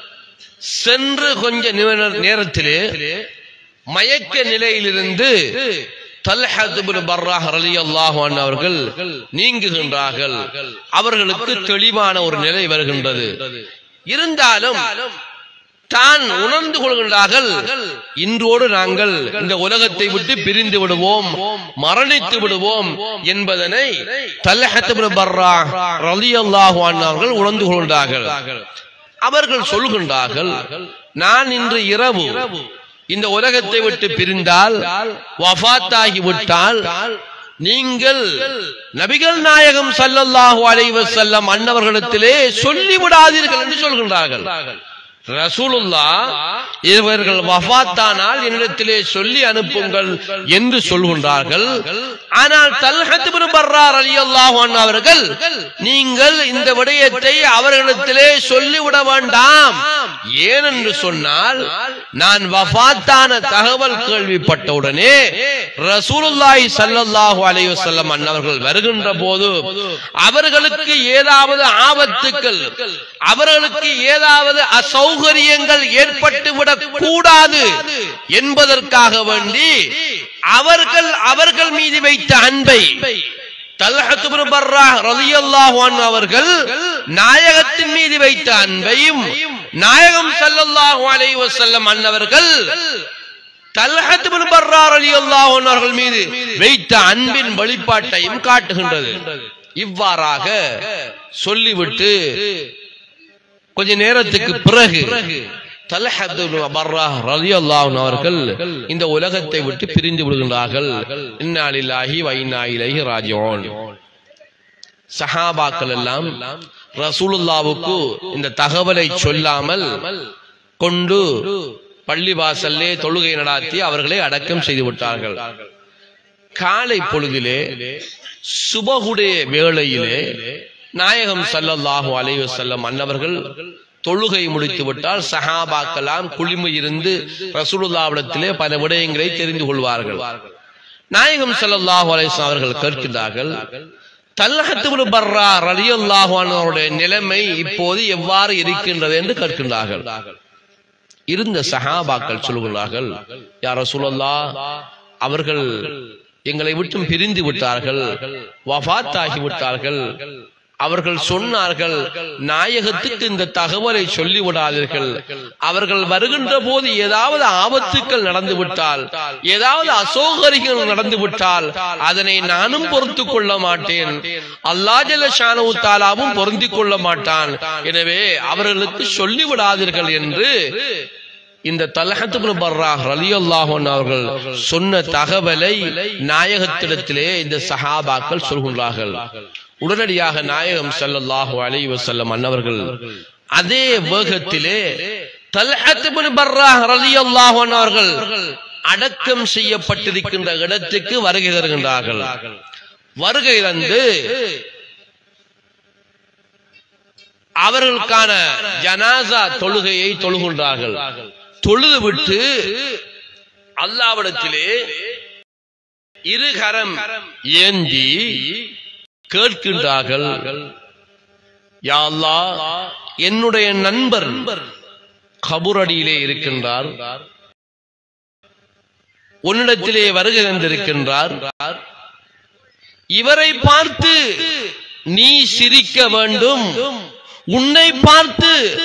Speaker 3: சென்று கொஞ்ச நிமிட- நேரத்திலே மயக்க நிலையிலிருந்து தல்ஹத் இப்னு பர்ராஹ் ரலியல்லாஹு அன்ஹு அவர்கள் நீங்குகின்றார்கள் அவர்களுக்கு தெளிவான ஒரு நிலை வருகின்றது இருந்தாலும் தான் உணர்ந்து கொள்கின்றார்கள் இன்றோடு நாங்கள் இந்த உலகத்தை விட்டு பிரிந்து விடுவோம் மரணித்து விடுவோம் என்பதனை தல்ஹத் இப்னு பர்ராஹ் ரலியல்லாஹு அன்ஹு அவர்கள் உணர்ந்து கொள்கின்றார்கள் அவர்கள் சொல்கின்றார்கள் நான் இன்று இரவு இந்த உலகத்தை விட்டு பிரிந்தால் வஃபாத்தாகி விட்டால் நீங்கள் நபிகள் நாயகம் ஸல்லல்லாஹு அலைஹி வஸல்லம் அன்னவர்களிடத்திலே சொல்லி விடாதீர்கள் என்று சொல்கின்றார்கள் ரசூலுல்லா இவர்கள் வஃபாத்தானால் என்னிடத்திலே சொல்லி அனுப்புங்கள் என்று சொல்கின்றார்கள் ஆனால் தல்ஹத் இப்னு பர்ரா ரலியல்லாஹு அன்ஹு அவர்கள் நீங்கள் இந்த விடயத்தை அவர்களிடத்திலே சொல்லிவிட வேண்டாம் ஏனென்று சொன்னால் நான் வஃபாத்தான தகவல் கேள்விப்பட்டவுடனே ரசூலுல்லாஹி ஸல்லல்லாஹு அலைஹி வஸல்லம் அன்னவர்கள் வருகின்ற போது அவர்களுக்கு ஏதாவது ஆபத்துக்கள் அவர்களுக்கு ஏதாவது அசௌகரியங்கள் ஏற்பட்டு விடக் கூடாது என்பதற்காக வேண்டி அவர்கள் அவர்கள் மீது வைத்த அன்பை தல்ஹத் இப்னு பர்ராஹ் ரலியல்லாஹு அன்ஹு அவர்கள் நாயகத்தின் மீது வைத்த அன்பையும் நாயகம் ஸல்லல்லாஹு அலைஹி வஸல்லம் அன்னவர்கள் தல்ஹத் இப்னு பர்ரா ரலியல்லாஹு அன்ஹு அவர்கள் மீது வைத்த அன்பின் வெளிப்பாட்டையும் காட்டுகின்றது இவ்வாறாக சொல்லிவிட்டு கொஞ்ச நேரத்துக்கு பிறகு தல்ஹத் இப்னு பர்ராஹ் ரலியல்லாஹு அன்ஹு அவர்கள் இந்த உலகத்தை விட்டு பிரிந்து விடுகின்றார்கள் இன்னா லில்லாஹி வ இன்னா இலைஹி ராஜிஊன் சஹாபாக்கள் எல்லாம் ரசூலுல்லாவுக்கு இந்த தகவலை சொல்லாமல் கொண்டு பள்ளிவாசல்லே தொழுகை நடாத்தி அவர்களை அடக்கம் செய்து விட்டார்கள் காலை பொழுதிலே சுபகுடைய வேளையிலே நாயகம் ஸல்லல்லாஹு அலைஹி வஸல்லம் அன்னவர்கள் தொழுகை முடித்து விட்டால் சஹாபாக்கலாம் குளிமை இருந்து ரசூலுல்லாவிடத்திலே பல விடயங்களை தெரிந்து கொள்வார்கள் நாயகம் ஸல்லல்லாஹு அலைஹி வஸல்லம் அவர்கள் கேட்கின்றார்கள் தல்ஹத் இப்னு பர்ரா ரலியல்லாஹு அன்ஹு அவருடைய நிலைமை இப்போது எவ்வாறு இருக்கின்றது என்று கேட்கின்றார்கள் இருந்த சஹாபாக்கள் சொல்கிறார்கள் யார் ரசூலுல்லாஹ் அவர்கள் எங்களை விட்டும் பிரிந்து விட்டார்கள் வஃபாத் ஆகி விட்டார்கள் அவர்கள் சொன்னார்கள் நாயகத்துக்கு இந்த தகவலை சொல்லி விடாதீர்கள் அவர்கள் வருகின்ற போது ஏதாவது ஆபத்துக்கள் நடந்து விட்டால் ஏதாவது அசௌகரியங்கள் நடந்து விட்டால் அதனை நானும் பொறுத்து கொள்ள மாட்டேன் அல்லாஜல ஷானு தாலாவும் பொருந்திக் கொள்ள மாட்டான் எனவே அவர்களுக்கு சொல்லி விடாதீர்கள் என்று இந்த தலஹத்து பர்ராஹ் ரலியல்லாஹு அன்ஹு அவர்கள் சொன்ன தகவலை நாயகத்திடத்திலே இந்த சஹாபாக்கள் சொல்கின்றார்கள் உடனடியாக நாயகம் ஸல்லல்லாஹு அலைஹி வஸல்லம் அன்னவர்கள் அதே வேகத்திலே தல்ஹத் இப்னு பர்ராஹ் ரலியல்லாஹு அன்ஹு அவர்கள் அடக்கம் செய்யப்பட்டிருக்கின்ற இடத்துக்கு வருகை தருகின்றார்கள் வருகை தந்து அவர்களுக்கான ஜனாசா தொழுகையை தொழுகின்றார்கள் தொழுது விட்டு அல்லாவிடத்திலே இருகரம் ஏந்தி கேட்கின்றார்கள் யா அல்லாஹ் என்னுடைய நண்பர் கபுரடியிலே இருக்கின்றார் உன்னிடத்திலே வருகை தந்திருக்கின்றார் இவரை பார்த்து நீ சிரிக்க வேண்டும் உன்னை பார்த்து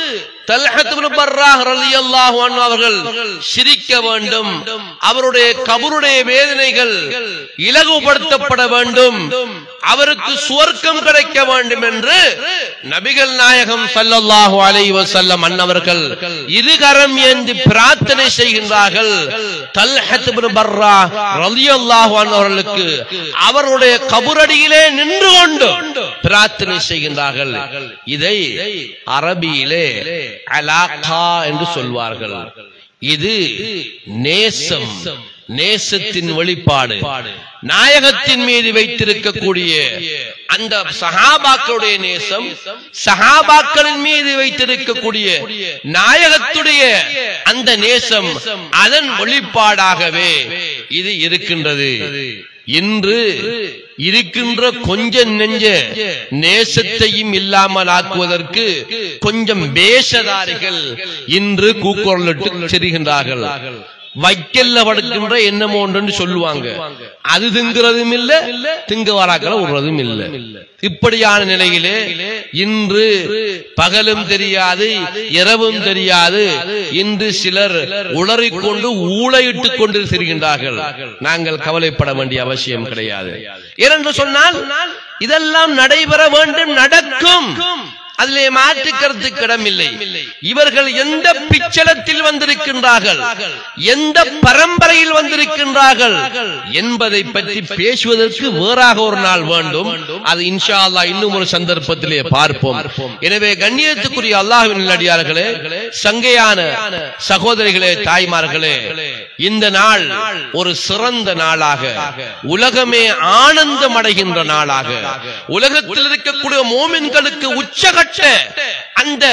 Speaker 3: தல்ஹத் இப்னு பர்ராஹ் ரலியல்லாஹு அன்ஹு அவர்கள் சிரிக்க வேண்டும் அவருடைய கபருடைய வேதனைகள் இலகுபடுத்தப்பட வேண்டும் அவருக்கு சுவர்க்கம் கிடைக்க வேண்டும் என்று நபிகள் நாயகம் ஸல்லல்லாஹு அலைஹி வஸல்லம் அன்னவர்கள் இருகரம் ஏந்தி பிரார்த்தனை செய்கின்றார்கள் தல்ஹத் இப்னு பர்ராஹ் ரலியல்லாஹு அன்ஹு அவர்களுக்கு அவருடைய கபரடியிலே நின்று கொண்டு பிரார்த்தனை செய்கின்றார்கள் இதை அரபியிலே அலாகா என்று சொல்வார்கள் இது நேசம் நேசத்தின் வெளிப்பாடு நாயகத்தின் மீது வைத்திருக்கக்கூடிய அந்த சஹாபாக்களுடைய நேசம் சஹாபாக்களின் மீது வைத்திருக்கக்கூடிய நாயகத்துடைய அந்த நேசம் அதன் வெளிப்பாடாகவே இது இருக்கின்றது இன்று இருக்கின்ற கொஞ்ச நெஞ்ச நேசத்தையும் இல்லாமல் ஆக்குவதற்கு கொஞ்சம் வேஷதாரிகள் இன்று கூக்குரலிட்டு செல்கின்றார்கள் வைக்கல்ல படுக்கின்ற என்னமோ ஒன்று சொல்லுவாங்க அது திங்கிறதும் இல்ல திங்க வராக்களை விடுறதும் இல்ல இப்படியான நிலையிலே இன்று பகலும் தெரியாது இரவும் தெரியாது இன்று சிலர் உளறிக்கொண்டு ஊழையிட்டுக் கொண்டு திரிகின்றார்கள் நாங்கள் கவலைப்பட வேண்டிய அவசியம் கிடையாது ஏனென்று சொன்னால் இதெல்லாம் நடைபெற வேண்டும் நடக்கும் அதிலே மாற்று கருத்துக்கு இடமில்லை இவர்கள் எந்த பிச்சலத்தில் வந்திருக்கின்றார்கள் எந்த பரம்பரையில் வந்திருக்கின்றார்கள் என்பதை பற்றி பேசுவதற்கு வேறாக ஒரு நாள் வேண்டும் அது இன்ஷா அல்லாஹ் இன்னும் ஒரு சந்தர்ப்பத்திலே பார்ப்போம் எனவே கண்ணியத்துக்குரிய அல்லாஹ்வின் நல்லடியார்களே சங்கையான சகோதரிகளே தாய்மார்களே இந்த நாள் ஒரு சிறந்த நாளாக உலகமே ஆனந்தம் அடைகின்ற நாளாக உலகத்தில் இருக்கக்கூடிய மோமின்களுக்கு உச்சகட்ட அந்த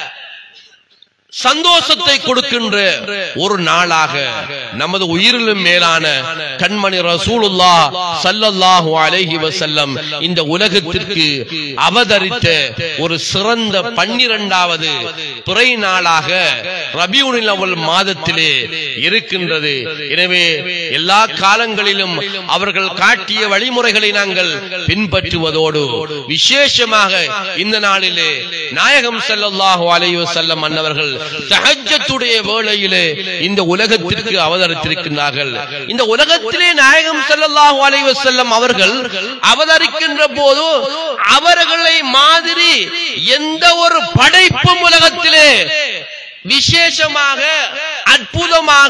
Speaker 3: சந்தோஷத்தை கொடுக்கின்ற ஒரு நாளாக நமது உயிரிலும் மேலான கண்மணி ரசூலுல்லா சல்லல்லாஹு அலைஹி வஸல்லம் இந்த உலகத்திற்கு அவதரித்த ஒரு சிறந்த பன்னிரண்டாவது பிறை நாளாக ரபியுனில் அவள் மாதத்திலே இருக்கின்றது எனவே எல்லா காலங்களிலும் அவர்கள் காட்டிய வழிமுறைகளை நாங்கள் பின்பற்றுவதோடு விசேஷமாக இந்த நாளிலே நாயகம் ஸல்லல்லாஹு அலைஹி வஸல்லம் அன்னவர்கள் தஹஜ்ஜத்துடைய வேளையிலே இந்த உலகத்திற்கு அவதரித்திருக்கின்றார்கள் இந்த உலகத்திலே நாயகம் ஸல்லல்லாஹு அலைஹி வஸல்லம் அவர்கள் அவதரிக்கின்ற போது அவர்களை மாதிரி எந்த ஒரு படைப்பும் உலகத்திலே விசேஷமாக அற்புதமாக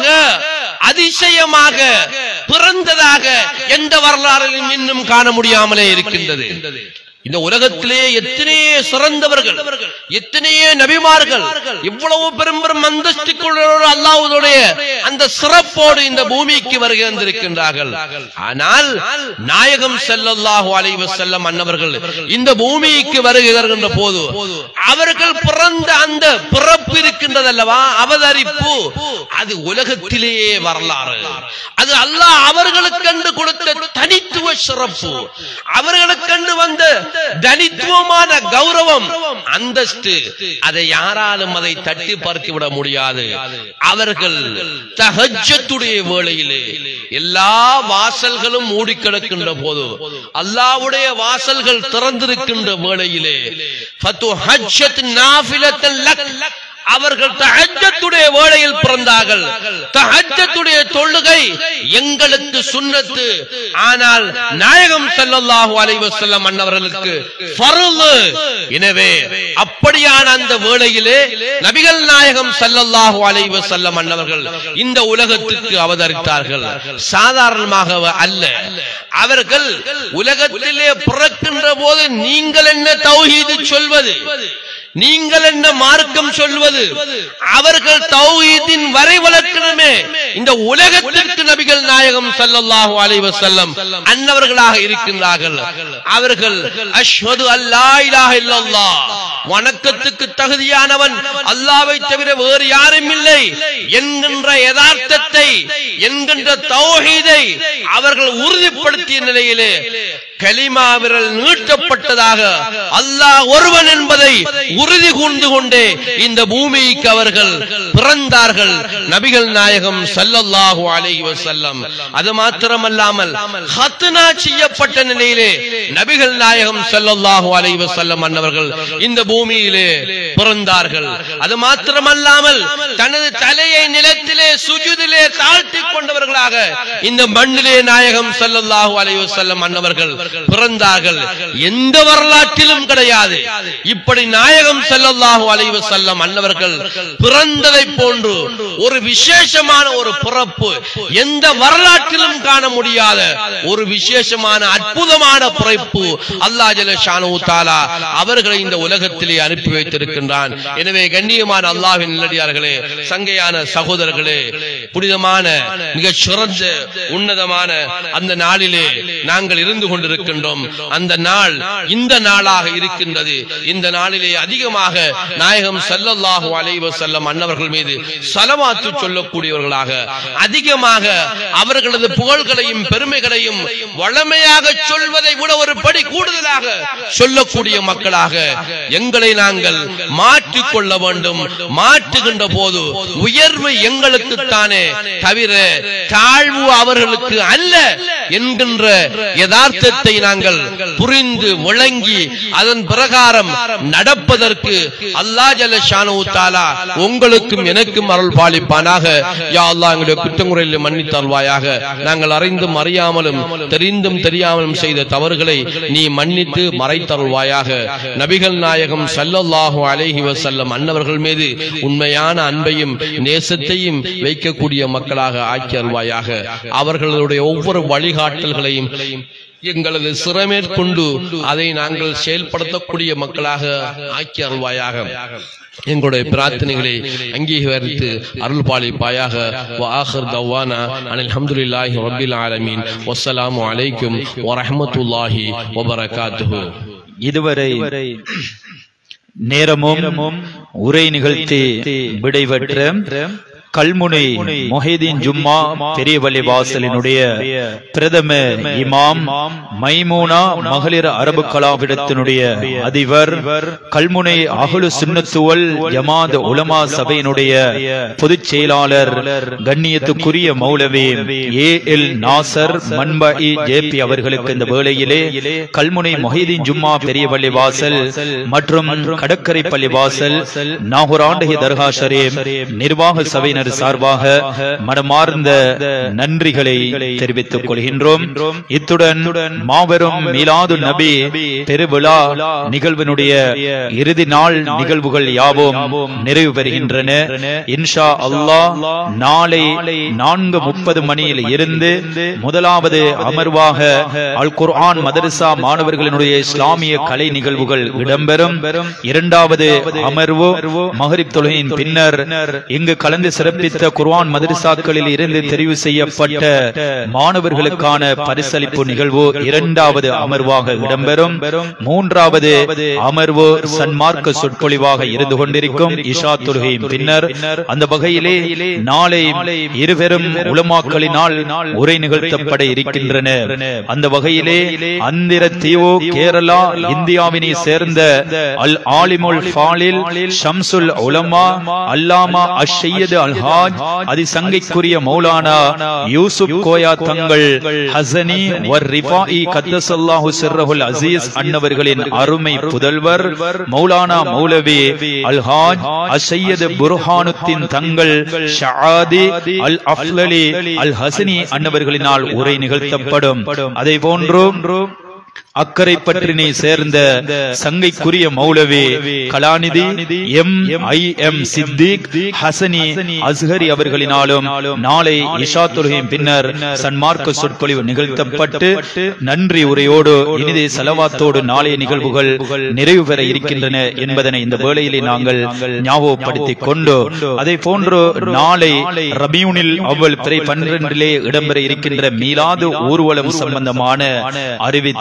Speaker 3: அதிசயமாக பிறந்ததாக எந்த வரலாறிலும் இன்னும் காண முடியாமலே இருக்கின்றது இந்த உலகத்திலே எத்தனையோ சிறந்தவர்கள் எத்தனையோ நபிமார்கள் இவ்வளவு பெரும் பெரும் அந்தஸ்துக்குள்ள அல்லாஹ்வுடைய அந்த சிறப்போடு இந்த பூமிக்கு வருகை வந்திருக்கின்றார்கள் ஆனால் நாயகம் ஸல்லல்லாஹு அலைஹி வஸல்லம் அன்னவர்கள் இந்த பூமிக்கு வருகை வருகின்ற போது அவர்கள் பிறந்த அந்த பிறப்பு இருக்கின்றது அல்லவா அவதரிப்பு அது உலகத்திலேயே வரலாறு அது அல்லாஹ் அவர்களுக்கு கண்டு கொடுத்த தனித்துவ சிறப்பு அவர்களுக்கு கண்டு வந்த தனித்துவமான கௌரவம் அந்தஸ்து அதை யாராலும் அதை தட்டி பறித்து விட முடியாது அவர்கள் தஹஜ்ஜத்துடைய வேளையிலே எல்லா வாசல்களும் மூடி கிடக்கின்ற போது அல்லாஹ்வுடைய வாசல்கள் திறந்திருக்கின்ற வேளையிலே ஃபதுஹஜ்ஜத் நாஃபிலத்தன் லக் அவர்கள் தஹஜ்ஜத்துடைய வேளையில் பிறந்தார்கள் தஹஜ்ஜத்துடைய தொழுகை எங்களுக்கு சுன்னத்து ஆனால் நாயகம் ஸல்லல்லாஹு அலைஹி வஸல்லம் அன்னவர்களுக்கு ஃபர்து எனவே அப்படியான அந்த வேளையிலே நபிகள் நாயகம் ஸல்லல்லாஹு அலைஹி வஸல்லம் அன்னவர்கள் இந்த உலகத்திற்கு அவதரித்தார்கள் சாதாரணமாக அல்ல அவர்கள் உலகத்திலே பிறக்கின்ற போது நீங்கள் என்ன தௌஹீது சொல்வது நீங்கள் என்ன மார்க்கம் சொல்வது அவர்கள் தௌஹீதின் வரை வளர்க்கணுமே இந்த உலகத்திற்கு நபிகள் நாயகம் ஸல்லல்லாஹு அலைஹி வஸல்லம் அன்னவர்களாக இருக்கின்றார்கள் அவர்கள் அஷ்ஹது அல்லா இலாஹ இல்லல்லாஹ் வணக்கத்துக்கு தகுதியானவன் அல்லாஹ்வை தவிர வேறு யாரும் இல்லை என்கின்ற யதார்த்தத்தை என்கின்ற தௌஹீதை அவர்கள் உறுதிப்படுத்திய நிலையிலே கலிமா விரல் நீட்டப்பட்டதாக அல்லாஹ் ஒருவன் என்பதை உறுதி கூர்ந்து கொண்டே இந்த பூமிக்கு அவர்கள் பிறந்தார்கள் நபிகள் நாயகம் ஸல்லல்லாஹு அலைஹி வஸல்லம் அது மாத்திரமல்லாமல் ஹத்னா செய்யப்பட்ட நிலையிலே நபிகள் நாயகம் ஸல்லல்லாஹு அலைஹி வஸல்லம் அன்னவர்கள் இந்த பூமியிலே பிறந்தார்கள் அது மாத்திரமல்லாமல் தனது தலையை நிலத்திலே சுஜுதிலே தாழ்த்தி கொண்டவர்களாக இந்த மண்ணிலே நாயகம் ஸல்லல்லாஹு அலைஹி வஸல்லம் அன்னவர்கள் பிறந்தார்கள் எந்த வரலாற்றிலும் கிடையாது இப்படி நாயகம் ஸல்லல்லாஹு அலைஹி வஸல்லம் அன்னவர்கள் பிறந்ததை போன்று ஒரு விசேஷமான ஒரு பிறப்பு எந்த வரலாற்றிலும் காண முடியாத ஒரு விசேஷமான அற்புதமான பிறப்பு அல்லாஹ் ஜல்ல ஷானஹு தஆலா அவர்களை இந்த உலகத்திலே அனுப்பி வைத்திருக்கின்றான் எனவே கண்ணியமான அல்லாஹ்வின் நல்லடியார்களே சங்கையான சகோதரர்களே புனிதமான மிக சிறந்த உன்னதமான அந்த நாளிலே நாங்கள் இருந்து கொண்டிருக்கின்றோம் அந்த நாள் இந்த நாளாக இருக்கின்றது இந்த நாளிலே அதிகமாக நாயகம் ஸல்லல்லாஹு அலைஹி வஸல்லம் அன்னவர்கள் மீது சலவாத்து சொல்லக்கூடியவர்களாக அதிகமாக அவர்களது புகழ்களையும் பெருமைகளையும் வளமையாக சொல்வதை விட ஒரு படி கூடுதலாக சொல்லக்கூடிய மக்களாக எங்களை நாங்கள் மாற்றிக் கொள்ள வேண்டும் மாற்றுகின்ற போது உயர்வு எங்களுக்குத்தானே தவிர தாழ்வு அவர்களுக்கு அல்ல என்கின்ற யதார்த்தத்தை நாங்கள் புரிந்து விளங்கி அதன் பிரகாரம் நடப்பதற்கு அல்லாஹ் ஜல்ல ஷானஹு தஆலா உங்களுக்கும் எனக்கும் அருள் பாலிப்பானாக யா அல்லாஹ் எங்களுடைய குற்றங்குறையில் மன்னித்தருள்வாயாக நாங்கள் அறிந்தும் அறியாமலும் தெரிந்தும் தெரியாமலும் செய்த தவறுகளை நீ மன்னித்து மறைத்தருள்வாயாக நபிகள் நாயகம் ஸல்லல்லாஹு அலைஹி வஸல்லம் அன்னவர்கள் மீது உண்மையான அன்பையும் நேசத்தையும் வைக்கக்கூடிய மக்களாக ஆக்கி அருள்வாயாக அவர்களுடைய ஒவ்வொரு வழிகாட்டல்களையும் எங்களது சிறமேற்கொண்டு அதை நாங்கள் செயல்படுத்தக்கூடிய மக்களாக ஆக்கி அருள்வாயாக எங்களுடைய பிரார்த்தனைகளை அங்கீகரித்து அருள் பாலிப்பாயாக வாஹர் தவானா அனில் ஹம்துலில்லாஹி ரப்பில் ஆலமீன் வஸ்ஸலாமு அலைக்கும் வரஹ்மத்துல்லாஹி வபரகாத்துஹு
Speaker 2: இதுவரை நேரமும் உரை நிகழ்த்தி விடைபெற்ற கல்முனை மொஹிதீன் ஜும்மா பெரியவள்ளி வாசலினுடைய பிரதம இமாம் மைமூனா மகளிர் அரபு கலாவிடத்தினுடைய அதிபர் கல்முனை அகுலு சுன்னத்துவல் ஜமாத் உலமா சபையினுடைய பொதுச் செயலாளர் கண்ணியத்துக்குரிய மௌலவி A L Nasar Manbai JP அவர்களுக்கு இந்த வேளையிலே கல்முனை மொஹிதீன் ஜும்மா பெரியவள்ளி வாசல் மற்றும் கடற்கரை பள்ளி வாசல் நாகூராண்டகி தர்கா ஷரீப் நிர்வாக சபையினர் சார்பாக மனமார்ந்த நன்றிகளை தெரிவித்துக் கொள்கின்றோம் இத்துடன் மாபெரும் மீலாது நபி பெருவிழா நிகழ்வினுடைய இறுதி நாள் நிகழ்வுகள் யாவும் நிறைவு பெறுகின்றன இன்ஷா அல்லாஹ் நாளை நான்கு முப்பது மணியில் இருந்து முதலாவது அமர்வாக அல் குர்ஆன் மதரசா மாணவர்களினுடைய இஸ்லாமிய கலை நிகழ்வுகள் இடம்பெறும் இரண்டாவது அமர்வு மகரிப் தொழுகையின் பின்னர் இங்கு கலந்து சிறப்பித்த குர்ஆன் மதரசாக்களில் இருந்து தெரிவு செய்யப்பட்ட மாணவர்களுக்கான பரிசளிப்பு நிகழ்வு இரண்டாவது அமர்வாக இடம்பெறும் மூன்றாவது அமர்வு சன்மார்க்க சொற்பொழிவாக இருந்து கொண்டிருக்கும் இஷா தொழுகையின் பின்னர் அந்த வகையிலே நாளை இருவரும் உலமாக்களினால் உரை நிகழ்த்தப்பட இருக்கின்றன அந்த வகையிலே அந்திர தீவு கேரளா இந்தியாவினை சேர்ந்த அல் ஆலிமுல் ஃபாலில் ஷம்சுல் உலமா அல்லாமா அஷையது அல் ஹாஜ் அதிசங்கைக்குரிய மௌலானா யூசுப் கோயா தங்கள் ஹசனி வர் ரிஃபாஇ கத்தசல்லாஹு சிர்ரஹுல் அசீஸ் அன்னவர்களின் அருமை புதல்வர் மௌலானா மௌலவி அல் ஹாஜ் அஷையது புர்ஹானுத்தின் தங்கள் ஷாதி அல் அஃலலி அல் ஹசனி அன்னவர்களினால் உரை நிகழ்த்தப்படும் அதே போன்று அக்கறை பற்றினை சேர்ந்த சங்கைக்குரிய மௌலவி கலாநிதி M I M Siddique Hasani Azhari அவர்களினாலும் நாளை இஷா தொழுகையின் பின்னர் சன்மார்க்க சொற்பொழிவு நிகழ்த்தப்பட்டு நன்றி உரையோடு இனிதே செலவாத்தோடு நாளைய நிகழ்வுகள் நிறைவு பெற இருக்கின்றன என்பதனை இந்த வேளையிலே நாங்கள் ஞாபகப்படுத்திக் கொண்டு அதே போன்று நாளை ரபியூனில் அவ்வள் பிறை பன்னிரண்டிலே இடம்பெற இருக்கின்ற மீளாது ஊர்வலம் சம்பந்தமான அறிவித்தல்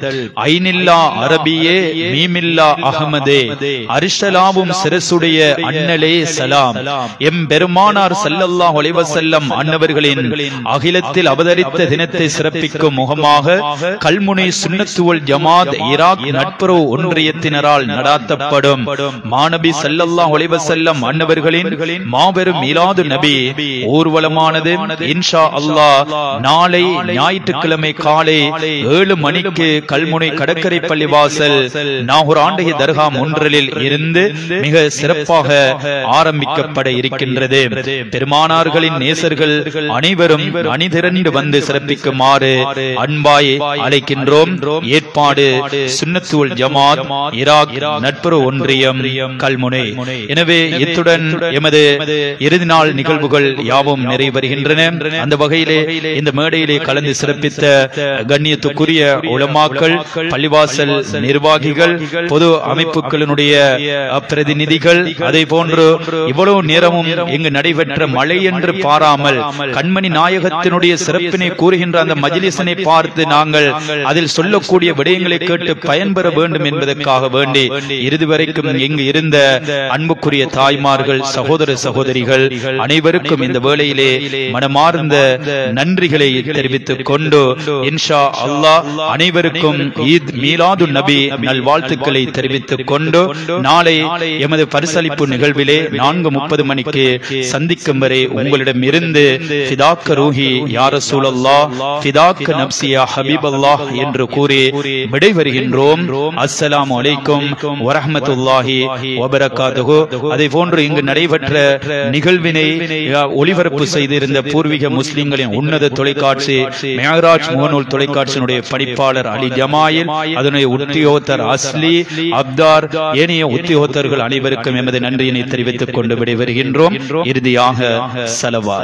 Speaker 2: ஐனில்லா அரபியே மீமில்லா அகமதே அரிசலாவும் சிரசுடைய அண்ணலே சலாம் எம் பெருமானார் ஸல்லல்லாஹு அலைஹி வஸல்லம் அன்னவர்களின் அகிலத்தில் அவதரித்த தினத்தை சிறப்பிக்கும் முகமாக கல்முனை சுன்னத்துவல் ஜமாத் ஈராக் நட்புறவு ஒன்றியத்தினரால் நடாத்தப்படும் மாநபி ஸல்லல்லாஹு அலைஹி வஸல்லம் அன்னவர்களின் மாபெரும் மீலாது நபி ஊர்வலமானது இன்ஷா அல்லாஹ் நாளை ஞாயிற்றுக்கிழமை காலை ஏழு மணிக்கு கல்முனை கடற்கரை பள்ளிவாசல் நாகூர் ஆண்டகி தர்கா ஒன்றலில் இருந்து மிக சிறப்பாக ஆரம்பிக்கப்பட இருக்கின்றது பெருமானார்களின் நேசர்கள் அனைவரும் அணிதிரண்டு வந்து சிறப்பிக்குமாறு அன்பாய் அழைக்கின்றோம் ஏற்பாடு சுன்னத்துல் ஜமாத் இராக் நட்புறவு ஒன்றியம் கல்முனை எனவே இத்துடன் எமது இறுதி நாள் நிகழ்வுகள் யாவும் நிறைவருகின்றன அந்த வகையிலே இந்த மேடையிலே கலந்து சிறப்பித்த கண்ணியத்துக்குரிய உலமாக்கள் பள்ளிவாசல் நிர்வாகிகள் பொது அமைப்புகளினுடைய பிரதிநிதிகள் அதே போன்று இவ்வளவு நேரமும் இங்கு நடைபெற்ற மழை என்று பாராமல் கண்மணி நாயகத்தினுடைய சிறப்பினை கூறுகின்ற அந்த மஜிலிசனை பார்த்து நாங்கள் அதில் சொல்லக்கூடிய விடயங்களை கேட்டு பயன்பெற வேண்டும் என்பதற்காக வேண்டி இறுதி வரைக்கும் இங்கு இருந்த அன்புக்குரிய தாய்மார்கள் சகோதர சகோதரிகள் அனைவருக்கும் இந்த வேளையிலே மனமார்ந்த நன்றிகளை தெரிவித்துக் கொண்டு இன்ஷா அல்லாஹ் அனைவருக்கும் ஈத் மீலாது நபி நல்வாழ்த்துக்களை தெரிவித்துக் கொண்டு நாளை எமது பரிசளிப்பு நிகழ்விலே நான்கு முப்பது மணிக்கு சந்திக்கும் வரை உங்களிடம் இருந்து ஃபிதாக்க ரூஹி யார சூழல்லா ஃபிதாக்க நப்சியா ஹபீப் அல்லாஹ் என்று கூறி விடைபெறுகின்றோம் அஸ்ஸலாமு அலைக்கும் வரஹ்மத்துல்லாஹி வபரகாத்துஹு அதே போன்று இங்கு நடைபெற்ற நிகழ்வினை அஹ், ஒளிபரப்பு செய்திருந்த பூர்வீக முஸ்லிம்களின் உன்னத தொலைக்காட்சி மேகராஜ் முகநூல் தொலைக்காட்சியினுடைய படிப்பாளர் அலி ஜமாயில் அதனுடைய உத்தியோகத்தர் அஸ்லி அப்தார் ஏனைய உத்தியோகத்தர்கள் அனைவருக்கும் எமது நன்றியினை தெரிவித்துக் கொண்டு விடைபெறுகின்றோம் இறுதியாக சலவா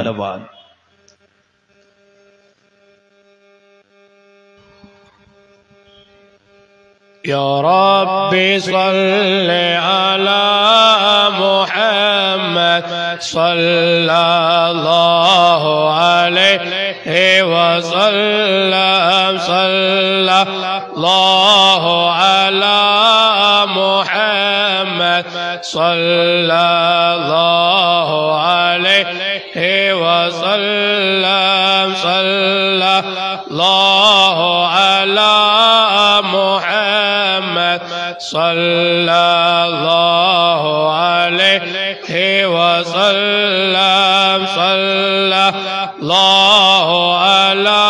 Speaker 4: يا رب صل على محمد صلى الله عليه وسلم صلى الله على محمد صلى الله عليه وسلم صلى الله على محمد صلى الله عليه وسلم صلى الله على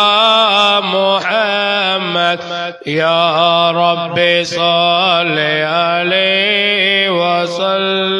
Speaker 4: محمد يا رب صل عليه وسلم